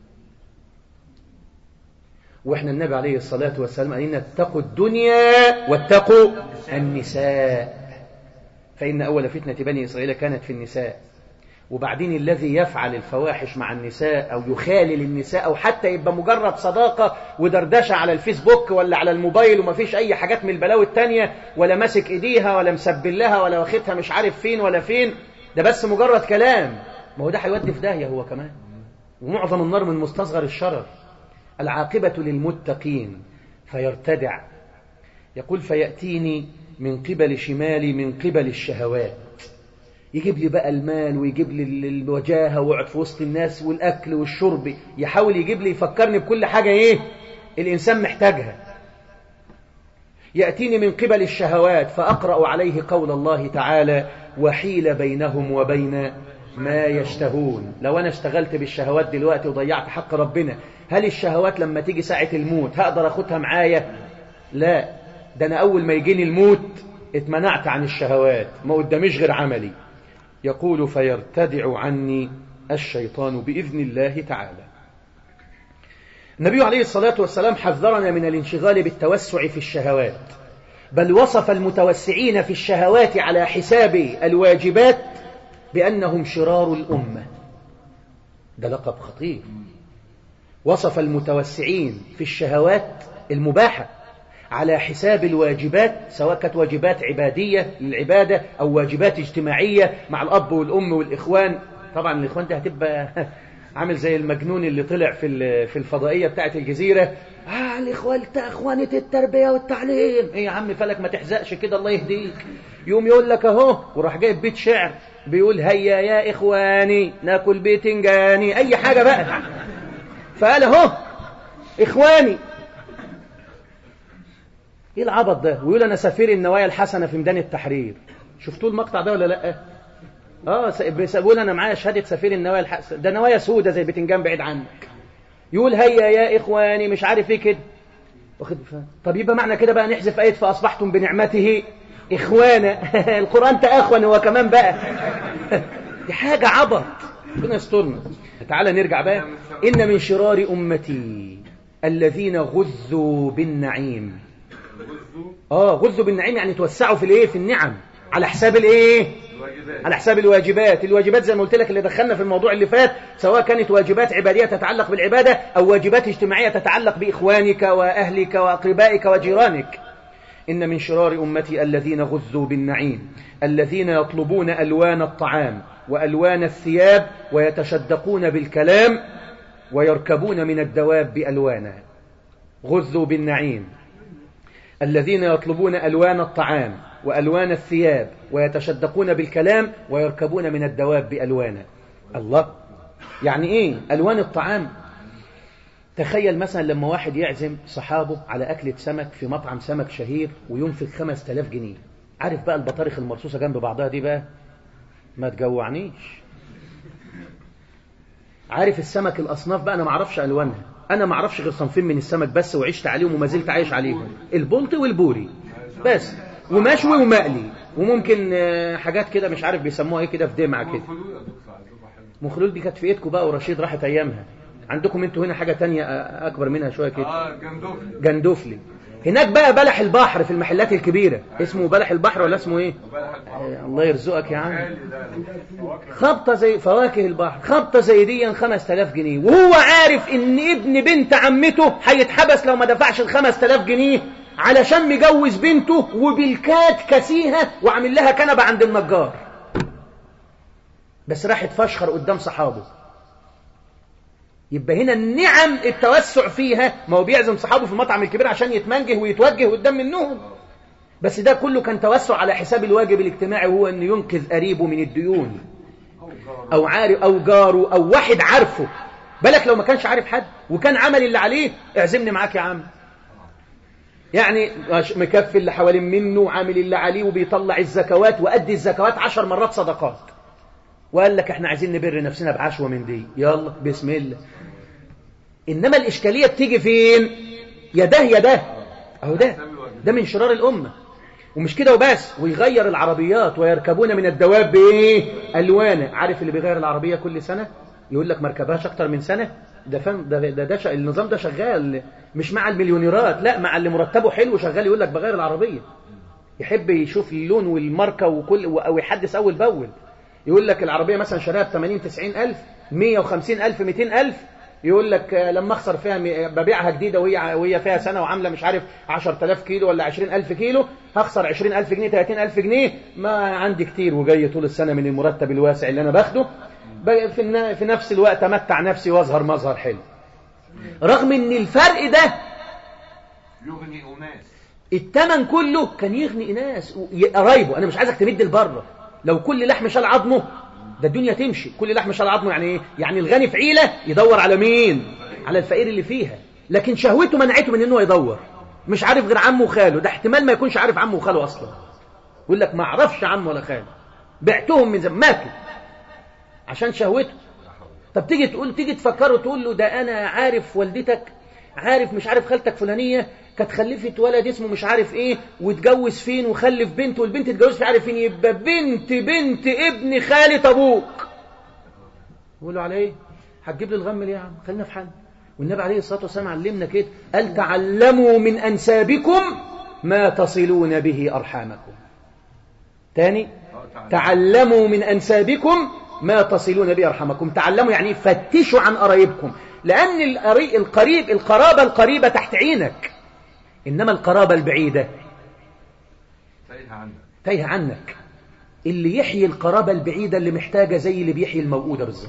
واحنا النبي عليه الصلاه والسلام قال لنا اتقوا الدنيا واتقوا النساء فان اول فتنه بني اسرائيل كانت في النساء وبعدين الذي يفعل الفواحش مع النساء أو يخالل النساء أو حتى يبقى مجرد صداقة ودردشة على الفيسبوك ولا على الموبايل وما فيش أي حاجات من البلاوي التانية ولا ماسك إيديها ولا مسبل لها ولا واخدها مش عارف فين ولا فين ده بس مجرد كلام ما هو ده هيودي في داهية هو كمان ومعظم النار من مستصغر الشرر العاقبة للمتقين فيرتدع يقول فيأتيني من قبل شمالي من قبل الشهوات يجيب لي بقى المال ويجيب لي الوجاهه ويقعد في وسط الناس والاكل والشرب يحاول يجيب لي يفكرني بكل حاجه ايه الانسان محتاجها ياتيني من قبل الشهوات فاقرا عليه قول الله تعالى وحيل بينهم وبين ما يشتهون لو انا اشتغلت بالشهوات دلوقتي وضيعت حق ربنا هل الشهوات لما تيجي ساعه الموت هقدر اخدها معايا لا ده انا اول ما يجيني الموت اتمنعت عن الشهوات ما قداميش غير عملي يقول فيرتدع عني الشيطان بإذن الله تعالى النبي عليه الصلاة والسلام حذرنا من الانشغال بالتوسع في الشهوات بل وصف المتوسعين في الشهوات على حساب الواجبات بأنهم شرار الأمة ده لقب خطير وصف المتوسعين في الشهوات المباحة على حساب الواجبات سواء كانت واجبات عبادية للعبادة أو واجبات اجتماعية مع الأب والأم والإخوان طبعا الإخوان ده هتبقى عامل زي المجنون اللي طلع في في الفضائية بتاعة الجزيرة آه الإخوان أخوانة التربية والتعليم إيه يا عم فلك ما تحزقش كده الله يهديك يوم يقول لك أهو وراح جايب بيت شعر بيقول هيا يا إخواني ناكل بيتنجاني أي حاجة بقى فقال أهو إخواني ايه العبط ده ويقول انا سفير النوايا الحسنه في ميدان التحرير شفتوا المقطع ده ولا لا اه بيقول انا معايا شهاده سفير النوايا الحسنه ده نوايا سودة زي بتنجان بعيد عنك يقول هيا يا اخواني مش عارف ايه كده واخد طب يبقى معنى كده بقى نحذف ايه فاصبحتم بنعمته اخوانا القران تاخون هو كمان بقى دي حاجه عبط ربنا يسترنا تعالى نرجع بقى ان من شرار امتي الذين غذوا بالنعيم اه غذوا بالنعيم يعني توسعوا في الايه في النعم على حساب الايه الواجبات على حساب الواجبات الواجبات زي ما قلت لك اللي دخلنا في الموضوع اللي فات سواء كانت واجبات عبادية تتعلق بالعبادة أو واجبات اجتماعية تتعلق بإخوانك وأهلك وأقربائك وجيرانك إن من شرار أمتي الذين غزوا بالنعيم الذين يطلبون ألوان الطعام وألوان الثياب ويتشدقون بالكلام ويركبون من الدواب بألوانا غزوا بالنعيم الذين يطلبون ألوان الطعام وألوان الثياب ويتشدقون بالكلام ويركبون من الدواب بألوانا الله يعني إيه ألوان الطعام تخيل مثلا لما واحد يعزم صحابه على أكلة سمك في مطعم سمك شهير وينفق خمس تلاف جنيه عارف بقى البطارخ المرصوصة جنب بعضها دي بقى ما تجوعنيش عارف السمك الأصناف بقى أنا معرفش ألوانها أنا معرفش غير صنفين من السمك بس وعشت عليهم وما زلت عايش عليهم البلطي والبوري بس ومشوي ومقلي وممكن آه، حاجات كده مش عارف بيسموها ايه كده في دمعة كده مخلول دي كانت في ايدكم بقى ورشيد راحت ايامها عندكم انتوا هنا حاجة تانية آه، اكبر منها شوية كده اه جندوفلي جندوفلي هناك بقى بلح البحر في المحلات الكبيرة اسمه بلح البحر ولا اسمه ايه آه، الله يرزقك يا عم خبطة زي فواكه البحر خبطة زي دي 5000 جنيه وهو عارف ان ابن بنت عمته هيتحبس لو ما دفعش ال 5000 جنيه علشان مجوز بنته وبالكات كسيها وعامل لها كنبة عند النجار بس راح يتفشخر قدام صحابه يبقى هنا النعم التوسع فيها ما هو بيعزم صحابه في المطعم الكبير عشان يتمنجه ويتوجه قدام منهم بس ده كله كان توسع على حساب الواجب الاجتماعي وهو انه ينقذ قريبه من الديون او عارف او جاره او واحد عارفه بالك لو ما كانش عارف حد وكان عمل اللي عليه اعزمني معاك يا عم يعني مش- مكفي اللي حوالين منه وعامل اللي عليه وبيطلع الزكوات وأدي الزكوات عشر مرات صدقات وقال لك احنا عايزين نبر نفسنا بعشوة من دي يلا بسم الله إنما الإشكالية بتيجي فين يا ده يا ده أهو ده ده من شرار الأمة ومش كده وبس ويغير العربيات ويركبون من الدواب بإيه ألوانه عارف اللي بيغير العربية كل سنة يقول لك ما ركبهاش أكتر من سنة ده فاهم ده ده, ده ش... النظام ده شغال مش مع المليونيرات لا مع اللي مرتبه حلو شغال يقول لك بغير العربية يحب يشوف اللون والماركة وكل أو يحدث أول بأول يقول لك العربية مثلا شراها ب 80 90 ألف 150 ألف 200 ألف يقول لك آه، لما اخسر فيها مي- ببيعها جديدة وهي وهي فيها سنة وعاملة مش عارف 10000 كيلو ولا 20000 كيلو هخسر 20000 جنيه 30000 جنيه ما عندي كتير وجاي طول السنة من المرتب الواسع اللي أنا باخده ب- في الن- في نفس الوقت أمتع نفسي وأظهر مظهر حلو رغم إن الفرق ده يغني أناس التمن كله كان يغني ناس و- قرايبه انا مش عايزك تمد لبره لو كل لحم شال عظمه ده الدنيا تمشي كل لحم شال عظمه يعني ايه يعني الغني في عيله يدور على مين على الفقير اللي فيها لكن شهوته منعته من انه يدور مش عارف غير عمه وخاله ده احتمال ما يكونش عارف عمه وخاله اصلا يقول لك ما اعرفش عمه ولا خاله بعتهم من زمان ماتوا عشان شهوته طب تيجي تقول تيجي تفكره تقول له ده انا عارف والدتك عارف مش عارف خالتك فلانيه كانت خلفت ولد اسمه مش عارف ايه واتجوز فين وخلف بنت والبنت اتجوزت مش عارف فين يبقى بنت بنت ابن خالة ابوك يقول له على ايه هتجيب لي الغم ليه يا عم خلينا في حال والنبي عليه الصلاه والسلام علمنا كده قال تعلموا من انسابكم ما تصلون به ارحامكم تاني تعلموا من أنسابكم ما تصلون به أرحمكم تعلموا يعني فتشوا عن قرايبكم لأن القري- القريب القرابة القريبة تحت عينك إنما القرابة البعيدة تايه عنك تايه عنك اللي يحيي القرابة البعيدة اللي محتاجة زي اللي بيحيي الموؤودة بالظبط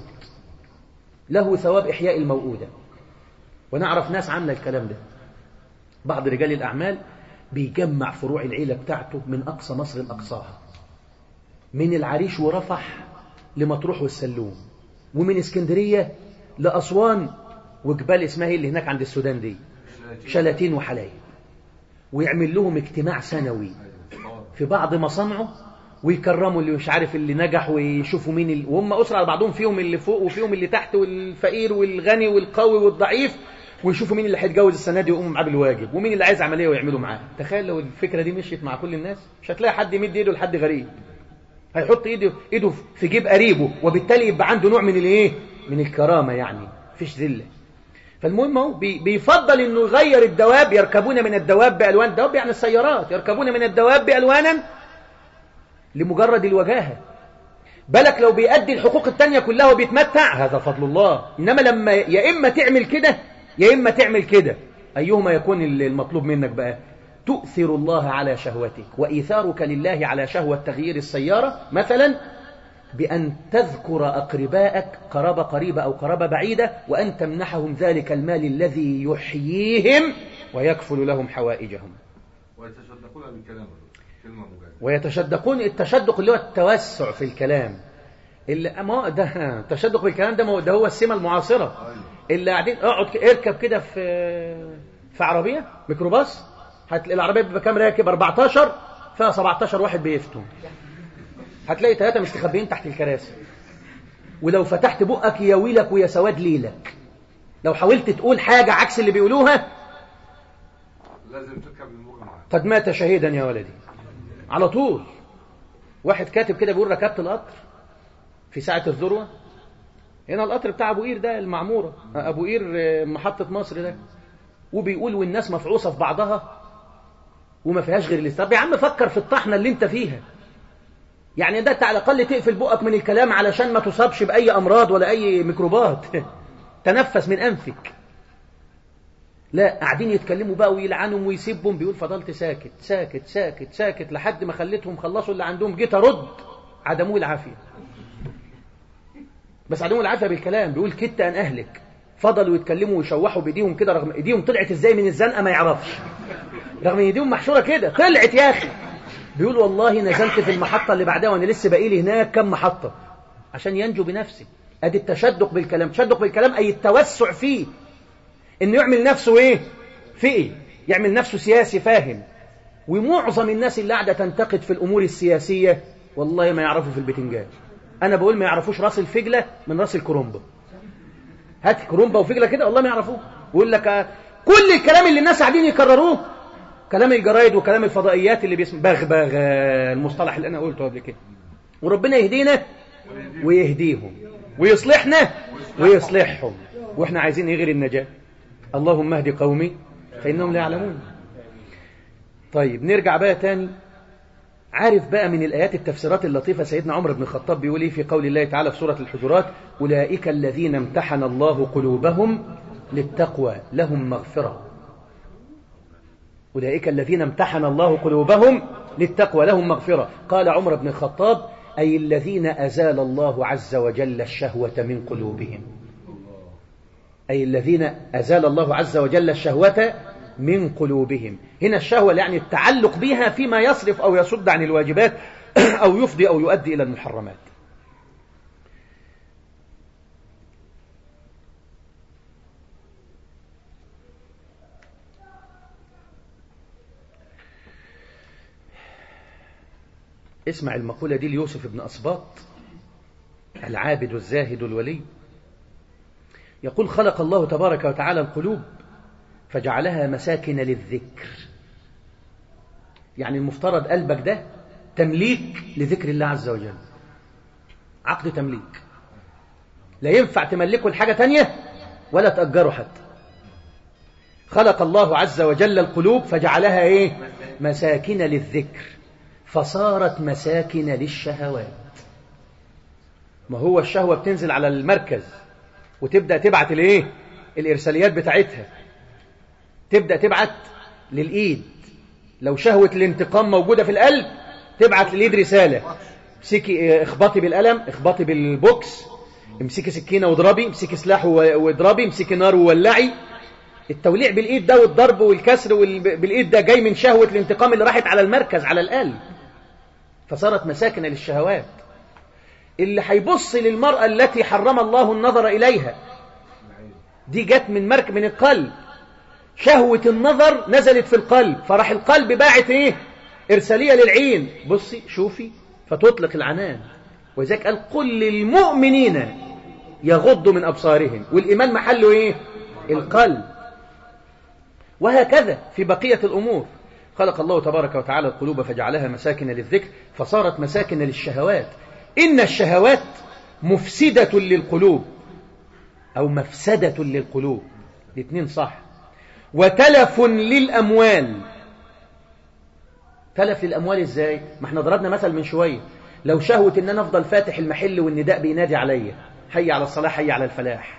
له ثواب إحياء الموؤودة ونعرف ناس عاملة الكلام ده بعض رجال الأعمال بيجمع فروع العيلة بتاعته من أقصى مصر لأقصاها من العريش ورفح لمطروح والسلوم ومن اسكندرية لأسوان وجبال اسمها ايه اللي هناك عند السودان دي شلاتين وحلايب ويعمل لهم اجتماع سنوي في بعض مصانعه ويكرموا اللي مش عارف اللي نجح ويشوفوا مين ال... وهم أسرة على بعضهم فيهم اللي فوق وفيهم اللي تحت والفقير والغني والقوي والضعيف ويشوفوا مين اللي هيتجوز السنة دي ويقوموا معاه بالواجب ومين اللي عايز عملية ويعملوا معاه تخيل لو الفكرة دي مشيت مع كل الناس مش هتلاقي حد يمد ايده لحد غريب هيحط ايده ايده في جيب قريبه وبالتالي يبقى عنده نوع من الايه من الكرامة يعني مفيش ذلة فالمهم هو بي- بيفضل انه يغير الدواب يركبون من الدواب بالوان الدواب يعني السيارات يركبون من الدواب بالوانا لمجرد الوجاهة بالك لو بيأدي الحقوق التانية كلها وبيتمتع هذا فضل الله إنما لما يا إما تعمل كده يا إما تعمل كده أيهما يكون المطلوب منك بقى تؤثر الله على شهوتك وإيثارك لله على شهوة تغيير السيارة مثلا بأن تذكر أقربائك قرابة قريبة أو قرابة بعيدة وأن تمنحهم ذلك المال الذي يحييهم ويكفل لهم حوائجهم ويتصدقون بالكلام كلمة مجاهدة ويتشدقون التشدق اللي هو التوسع في الكلام اللي ما ده التشدق بالكلام ده ما هو- ده هو السمة المعاصرة اللي قاعدين اقعد ك- اركب كده في في عربية ميكروباص هتلاقي العربية بيبقى كام راكب 14 فيها 17 واحد بيفتوا هتلاقي ثلاثة مستخبيين تحت الكراسي ولو فتحت بقك يا ويلك ويا سواد ليلك لو حاولت تقول حاجة عكس اللي بيقولوها لازم تركب الموجة معاه قد مات شهيدا يا ولدي على طول واحد كاتب كده بيقول ركبت القطر في ساعة الذروة هنا القطر بتاع أبو قير ده المعمورة أبو قير آه، محطة مصر ده وبيقول والناس مفعوصة في بعضها وما فيهاش غير الاستراب يا عم فكر في الطحنة اللي انت فيها يعني ده على الأقل تقفل بقك من الكلام علشان ما تصابش بأي أمراض ولا أي ميكروبات تنفس من أنفك لا قاعدين يتكلموا بقى ويلعنهم ويسبهم بيقول فضلت ساكت ساكت ساكت ساكت لحد ما خليتهم خلصوا اللي عندهم جيت ارد عدموه العافيه بس عدموه العافيه بالكلام بيقول كدت ان اهلك فضلوا يتكلموا ويشوحوا بايديهم كده رغم ايديهم طلعت ازاي من الزنقه ما يعرفش رغم ان ايديهم محشوره كده طلعت يا اخي بيقول والله نزلت في المحطه اللي بعدها وانا لسه باقي لي هناك كم محطه عشان ينجو بنفسه ادي التشدق بالكلام التشدق بالكلام اي التوسع فيه انه يعمل نفسه ايه فقي يعمل نفسه سياسي فاهم ومعظم الناس اللي قاعده تنتقد في الامور السياسيه والله ما يعرفوا في البتنجان انا بقول ما يعرفوش راس الفجله من راس الكرومبه هات كرومبه وفجله كده والله ما يعرفوه ويقول لك آه، كل الكلام اللي الناس قاعدين يكرروه كلام الجرايد وكلام الفضائيات اللي بيسمى بغبغ آه، المصطلح اللي انا قلته قبل كده وربنا يهدينا ويهديهم ويصلحنا ويصلحهم واحنا عايزين ايه غير النجاه اللهم اهد قومي فإنهم لا يعلمون طيب نرجع بقى تاني عارف بقى من الآيات التفسيرات اللطيفة سيدنا عمر بن الخطاب بيقول ايه في قول الله تعالى في سورة الحجرات أولئك الذين امتحن الله قلوبهم للتقوى لهم مغفرة أولئك الذين امتحن الله قلوبهم للتقوى لهم مغفرة قال عمر بن الخطاب أي الذين أزال الله عز وجل الشهوة من قلوبهم أي الذين أزال الله عز وجل الشهوة من قلوبهم هنا الشهوة يعني التعلق بها فيما يصرف أو يصد عن الواجبات أو يفضي أو يؤدي إلى المحرمات اسمع المقولة دي ليوسف بن أسباط العابد الزاهد الولي يقول خلق الله تبارك وتعالى القلوب فجعلها مساكن للذكر يعني المفترض قلبك ده تمليك لذكر الله عز وجل عقد تمليك لا ينفع تملكه لحاجة تانية ولا تأجره حتى خلق الله عز وجل القلوب فجعلها ايه مساكن للذكر فصارت مساكن للشهوات ما هو الشهوة بتنزل على المركز وتبدأ تبعت الايه الإرساليات بتاعتها تبدأ تبعت للإيد لو شهوة الانتقام موجودة في القلب تبعت للإيد رسالة امسكي اخبطي بالقلم اخبطي بالبوكس امسكي سكينة واضربي امسكي سلاح واضربي امسكي نار وولعي التوليع بالإيد ده والضرب والكسر وال- بالإيد ده جاي من شهوة الانتقام اللي راحت على المركز على القلب فصارت مساكن للشهوات اللي هيبص للمرأة التي حرم الله النظر إليها دي جت من مرك من القلب شهوة النظر نزلت في القلب فراح القلب باعت ايه إرسالية للعين بصي شوفي فتطلق العنان وذلك قال قل للمؤمنين يغضوا من أبصارهم والإيمان محله ايه القلب وهكذا في بقية الأمور خلق الله تبارك وتعالى القلوب فجعلها مساكن للذكر فصارت مساكن للشهوات إن الشهوات مفسدة للقلوب أو مفسدة للقلوب الاثنين صح وتلف للأموال تلف للأموال إزاي ما احنا ضربنا مثل من شوية لو شهوة إن أنا أفضل فاتح المحل والنداء بينادي عليا حي على الصلاة حي على الفلاح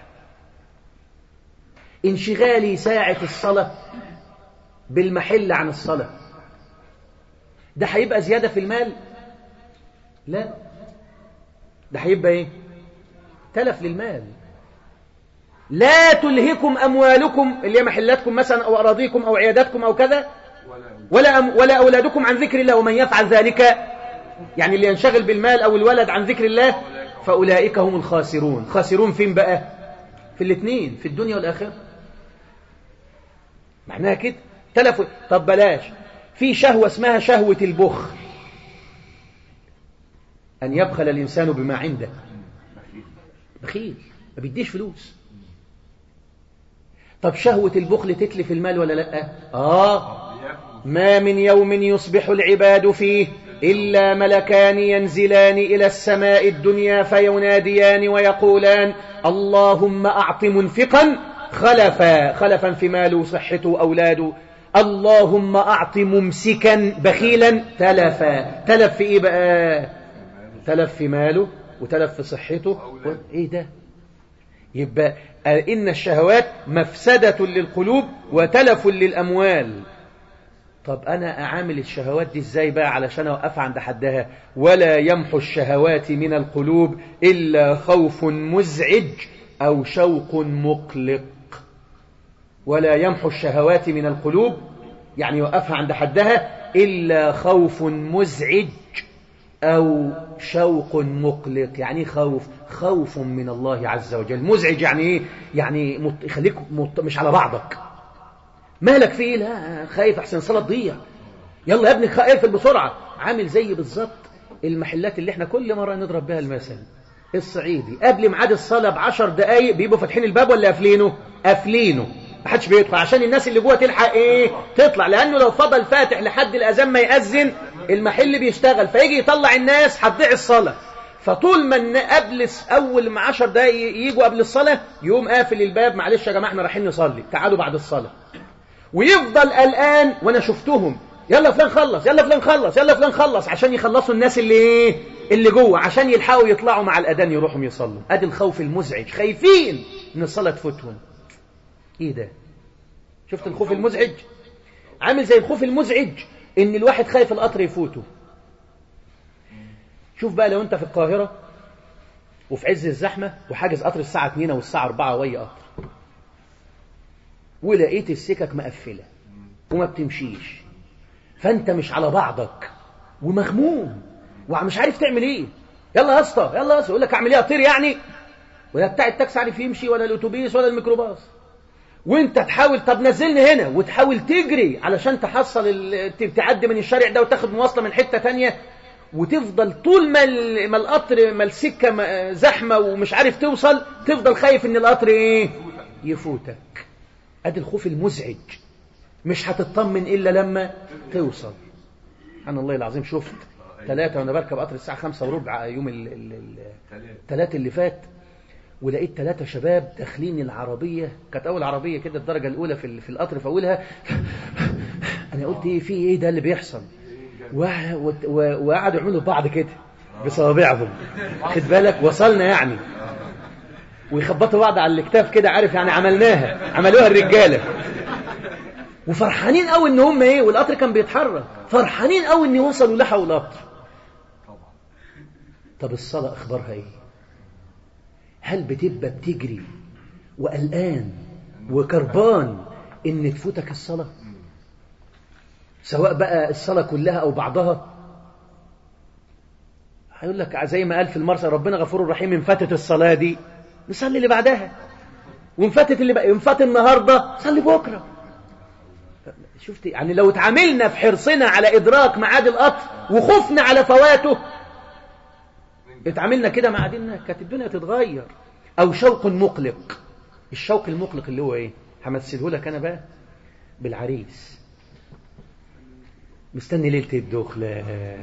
انشغالي ساعة الصلاة بالمحل عن الصلاة ده هيبقى زيادة في المال لا ده هيبقى ايه تلف للمال لا تلهكم أموالكم اللي هي محلاتكم مثلا أو أراضيكم أو عياداتكم أو كذا ولا, أم ولا أولادكم عن ذكر الله ومن يفعل ذلك يعني اللي ينشغل بالمال أو الولد عن ذكر الله فأولئك هم الخاسرون خاسرون فين بقى في الاثنين في الدنيا والآخرة معناها كده تلف طب بلاش في شهوة اسمها شهوة البخل أن يبخل الإنسان بما عنده بخيل ما بيديش فلوس طب شهوة البخل تتلف المال ولا لا آه ما من يوم يصبح العباد فيه إلا ملكان ينزلان إلى السماء الدنيا فيناديان ويقولان اللهم أعط منفقا خلفا خلفا في ماله وصحته وأولاده اللهم أعط ممسكا بخيلا تلفا تلف في إيه بقى تلف في ماله وتلف في صحته و... إيه ده يبقى إن الشهوات مفسدة للقلوب وتلف للأموال طب أنا أعامل الشهوات دي إزاي بقى علشان أوقف عند حدها ولا يمحو الشهوات من القلوب إلا خوف مزعج أو شوق مقلق ولا يمحو الشهوات من القلوب يعني يوقفها عند حدها إلا خوف مزعج أو شوق مقلق يعني خوف خوف من الله عز وجل مزعج يعني إيه يعني مت... يخليك مت... مش على بعضك مالك في إيه لا خايف أحسن صلاة تضيع يلا يا ابني اقفل بسرعة عامل زي بالظبط المحلات اللي احنا كل مرة نضرب بها المثل الصعيدي قبل ميعاد الصلاة بعشر دقايق بيبقوا فاتحين الباب ولا قافلينه قافلينه ما حدش بيدخل عشان الناس اللي جوه تلحق ايه تطلع لانه لو فضل فاتح لحد الاذان ما ياذن المحل بيشتغل فيجي يطلع الناس هتضيع الصلاه فطول ما قبل اول ما 10 دقايق يجوا قبل الصلاه يقوم قافل الباب معلش يا جماعه احنا رايحين نصلي تعالوا بعد الصلاه ويفضل قلقان وانا شفتهم يلا فلان خلص يلا فلان خلص يلا فلان خلص عشان يخلصوا الناس اللي ايه اللي جوه عشان يلحقوا يطلعوا مع الاذان يروحوا يصلوا ادي الخوف المزعج خايفين ان الصلاه تفوتهم ايه ده شفت الخوف المزعج عامل زي الخوف المزعج ان الواحد خايف القطر يفوته شوف بقى لو انت في القاهرة وفي عز الزحمة وحاجز قطر الساعة 2 او الساعة 4 وهي قطر ولقيت السكك مقفلة وما بتمشيش فانت مش على بعضك ومغموم ومش عارف تعمل ايه يلا يا اسطى يلا يا اسطى يقول لك اعمل ايه اطير يعني ولا بتاع التاكسي عارف يمشي ولا الاتوبيس ولا الميكروباص وانت تحاول طب نزلني هنا وتحاول تجري علشان تحصل ال... تعدي من الشارع ده وتاخد مواصله من حته تانية وتفضل طول ما ال... ما القطر ما السكه ما زحمه ومش عارف توصل تفضل خايف ان القطر ايه يفوتك ادي الخوف المزعج مش هتطمن الا لما توصل سبحان الله العظيم شفت ثلاثة وانا بركب قطر الساعة خمسة وربع يوم الثلاثة اللي فات ولقيت ثلاثة شباب داخلين العربية كانت أول عربية كده الدرجة الأولى في في القطر في أولها أنا قلت إيه في إيه ده اللي بيحصل وقعدوا يعملوا بعض كده بصوابعهم خد بالك وصلنا يعني ويخبطوا بعض على الكتاف كده عارف يعني عملناها عملوها الرجالة وفرحانين قوي ان هم ايه والقطر كان بيتحرك فرحانين قوي ان وصلوا لحقوا القطر طب الصلاة اخبارها ايه هل بتبقى بتجري وقلقان وكربان ان تفوتك الصلاة سواء بقى الصلاة كلها او بعضها هيقول لك زي ما قال في المرسى ربنا غفور رحيم ان فاتت الصلاة دي نصلي اللي بعدها وان فاتت اللي بقى ان فات النهارده صلي بكره شفت يعني لو اتعاملنا في حرصنا على ادراك ميعاد القطر وخفنا على فواته اتعاملنا كده مع ديننا كانت الدنيا تتغير او شوق مقلق الشوق المقلق اللي هو ايه همثله لك انا بقى بالعريس مستني ليله الدخله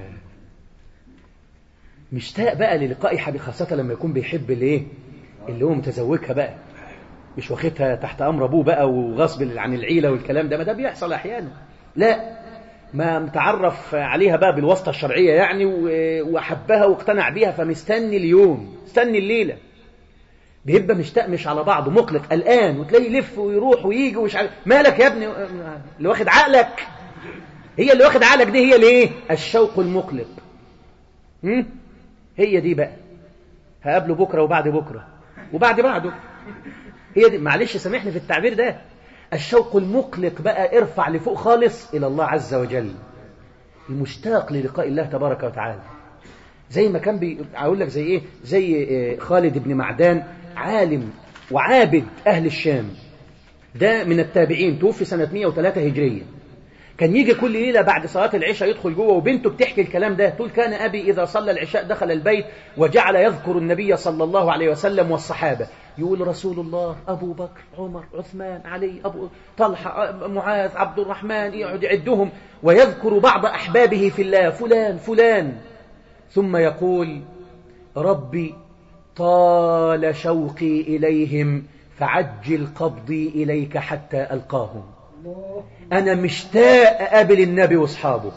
مشتاق بقى للقاء حبيب خاصه لما يكون بيحب الايه اللي هو متزوجها بقى مش واخدها تحت امر ابوه بقى وغصب عن العيله والكلام ده ما ده بيحصل احيانا لا ما متعرف عليها بقى بالواسطة الشرعية يعني و- وحبها واقتنع بيها فمستني اليوم مستني الليلة بيبقى مشتقمش على بعضه مقلق قلقان وتلاقيه يلف ويروح ويجي ومش عارف مالك يا ابني اللي واخد عقلك هي اللي واخد عقلك دي هي الايه الشوق المقلق هم؟ هي دي بقى هقابله بكره وبعد بكره وبعد بعده هي دي معلش سامحني في التعبير ده الشوق المقلق بقى ارفع لفوق خالص الى الله عز وجل المشتاق للقاء الله تبارك وتعالى زي ما كان بي... اقول لك زي ايه زي آه، خالد بن معدان عالم وعابد اهل الشام ده من التابعين توفي سنة 103 هجرية كان يجي كل ليلة بعد صلاة العشاء يدخل جوه وبنته بتحكي الكلام ده تقول كان أبي إذا صلى العشاء دخل البيت وجعل يذكر النبي صلى الله عليه وسلم والصحابة يقول رسول الله أبو بكر عمر عثمان علي أبو طلحة معاذ عبد الرحمن يقعد يعدهم ويذكر بعض أحبابه في الله فلان فلان ثم يقول ربي طال شوقي إليهم فعجل قبضي إليك حتى ألقاهم أنا مشتاق أقابل النبي وأصحابه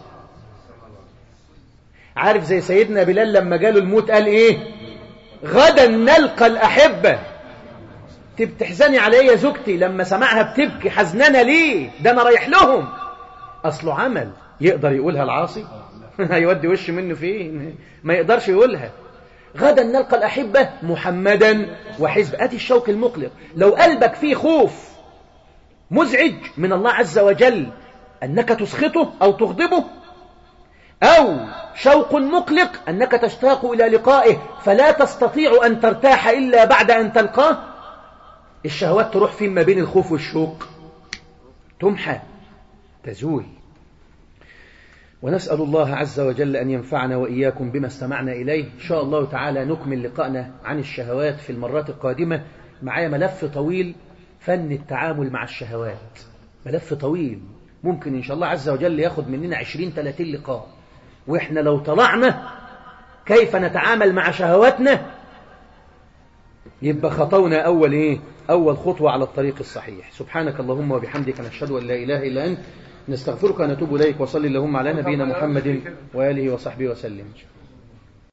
عارف زي سيدنا بلال لما جاله الموت قال إيه غدا نلقى الأحبة تحزني علي يا زوجتي لما سمعها بتبكي حزنانة ليه ده أنا رايح لهم أصله عمل يقدر يقولها العاصي هيودي وش منه فين ما يقدرش يقولها غدا نلقى الأحبة محمدا وحزب أتي الشوق المقلق لو قلبك فيه خوف مزعج من الله عز وجل أنك تسخطه أو تغضبه أو شوق مقلق أنك تشتاق إلى لقائه فلا تستطيع أن ترتاح إلا بعد أن تلقاه الشهوات تروح فين ما بين الخوف والشوق تمحى تزول ونسأل الله عز وجل أن ينفعنا وإياكم بما استمعنا إليه إن شاء الله تعالى نكمل لقائنا عن الشهوات في المرات القادمة معايا ملف طويل فن التعامل مع الشهوات ملف طويل ممكن إن شاء الله عز وجل ياخد مننا عشرين ثلاثين لقاء وإحنا لو طلعنا كيف نتعامل مع شهواتنا يبقى خطونا أول إيه أول خطوة على الطريق الصحيح سبحانك اللهم وبحمدك نشهد أن لا إله إلا أنت نستغفرك ونتوب إليك وصلي اللهم على نبينا محمد وآله وصحبه وسلم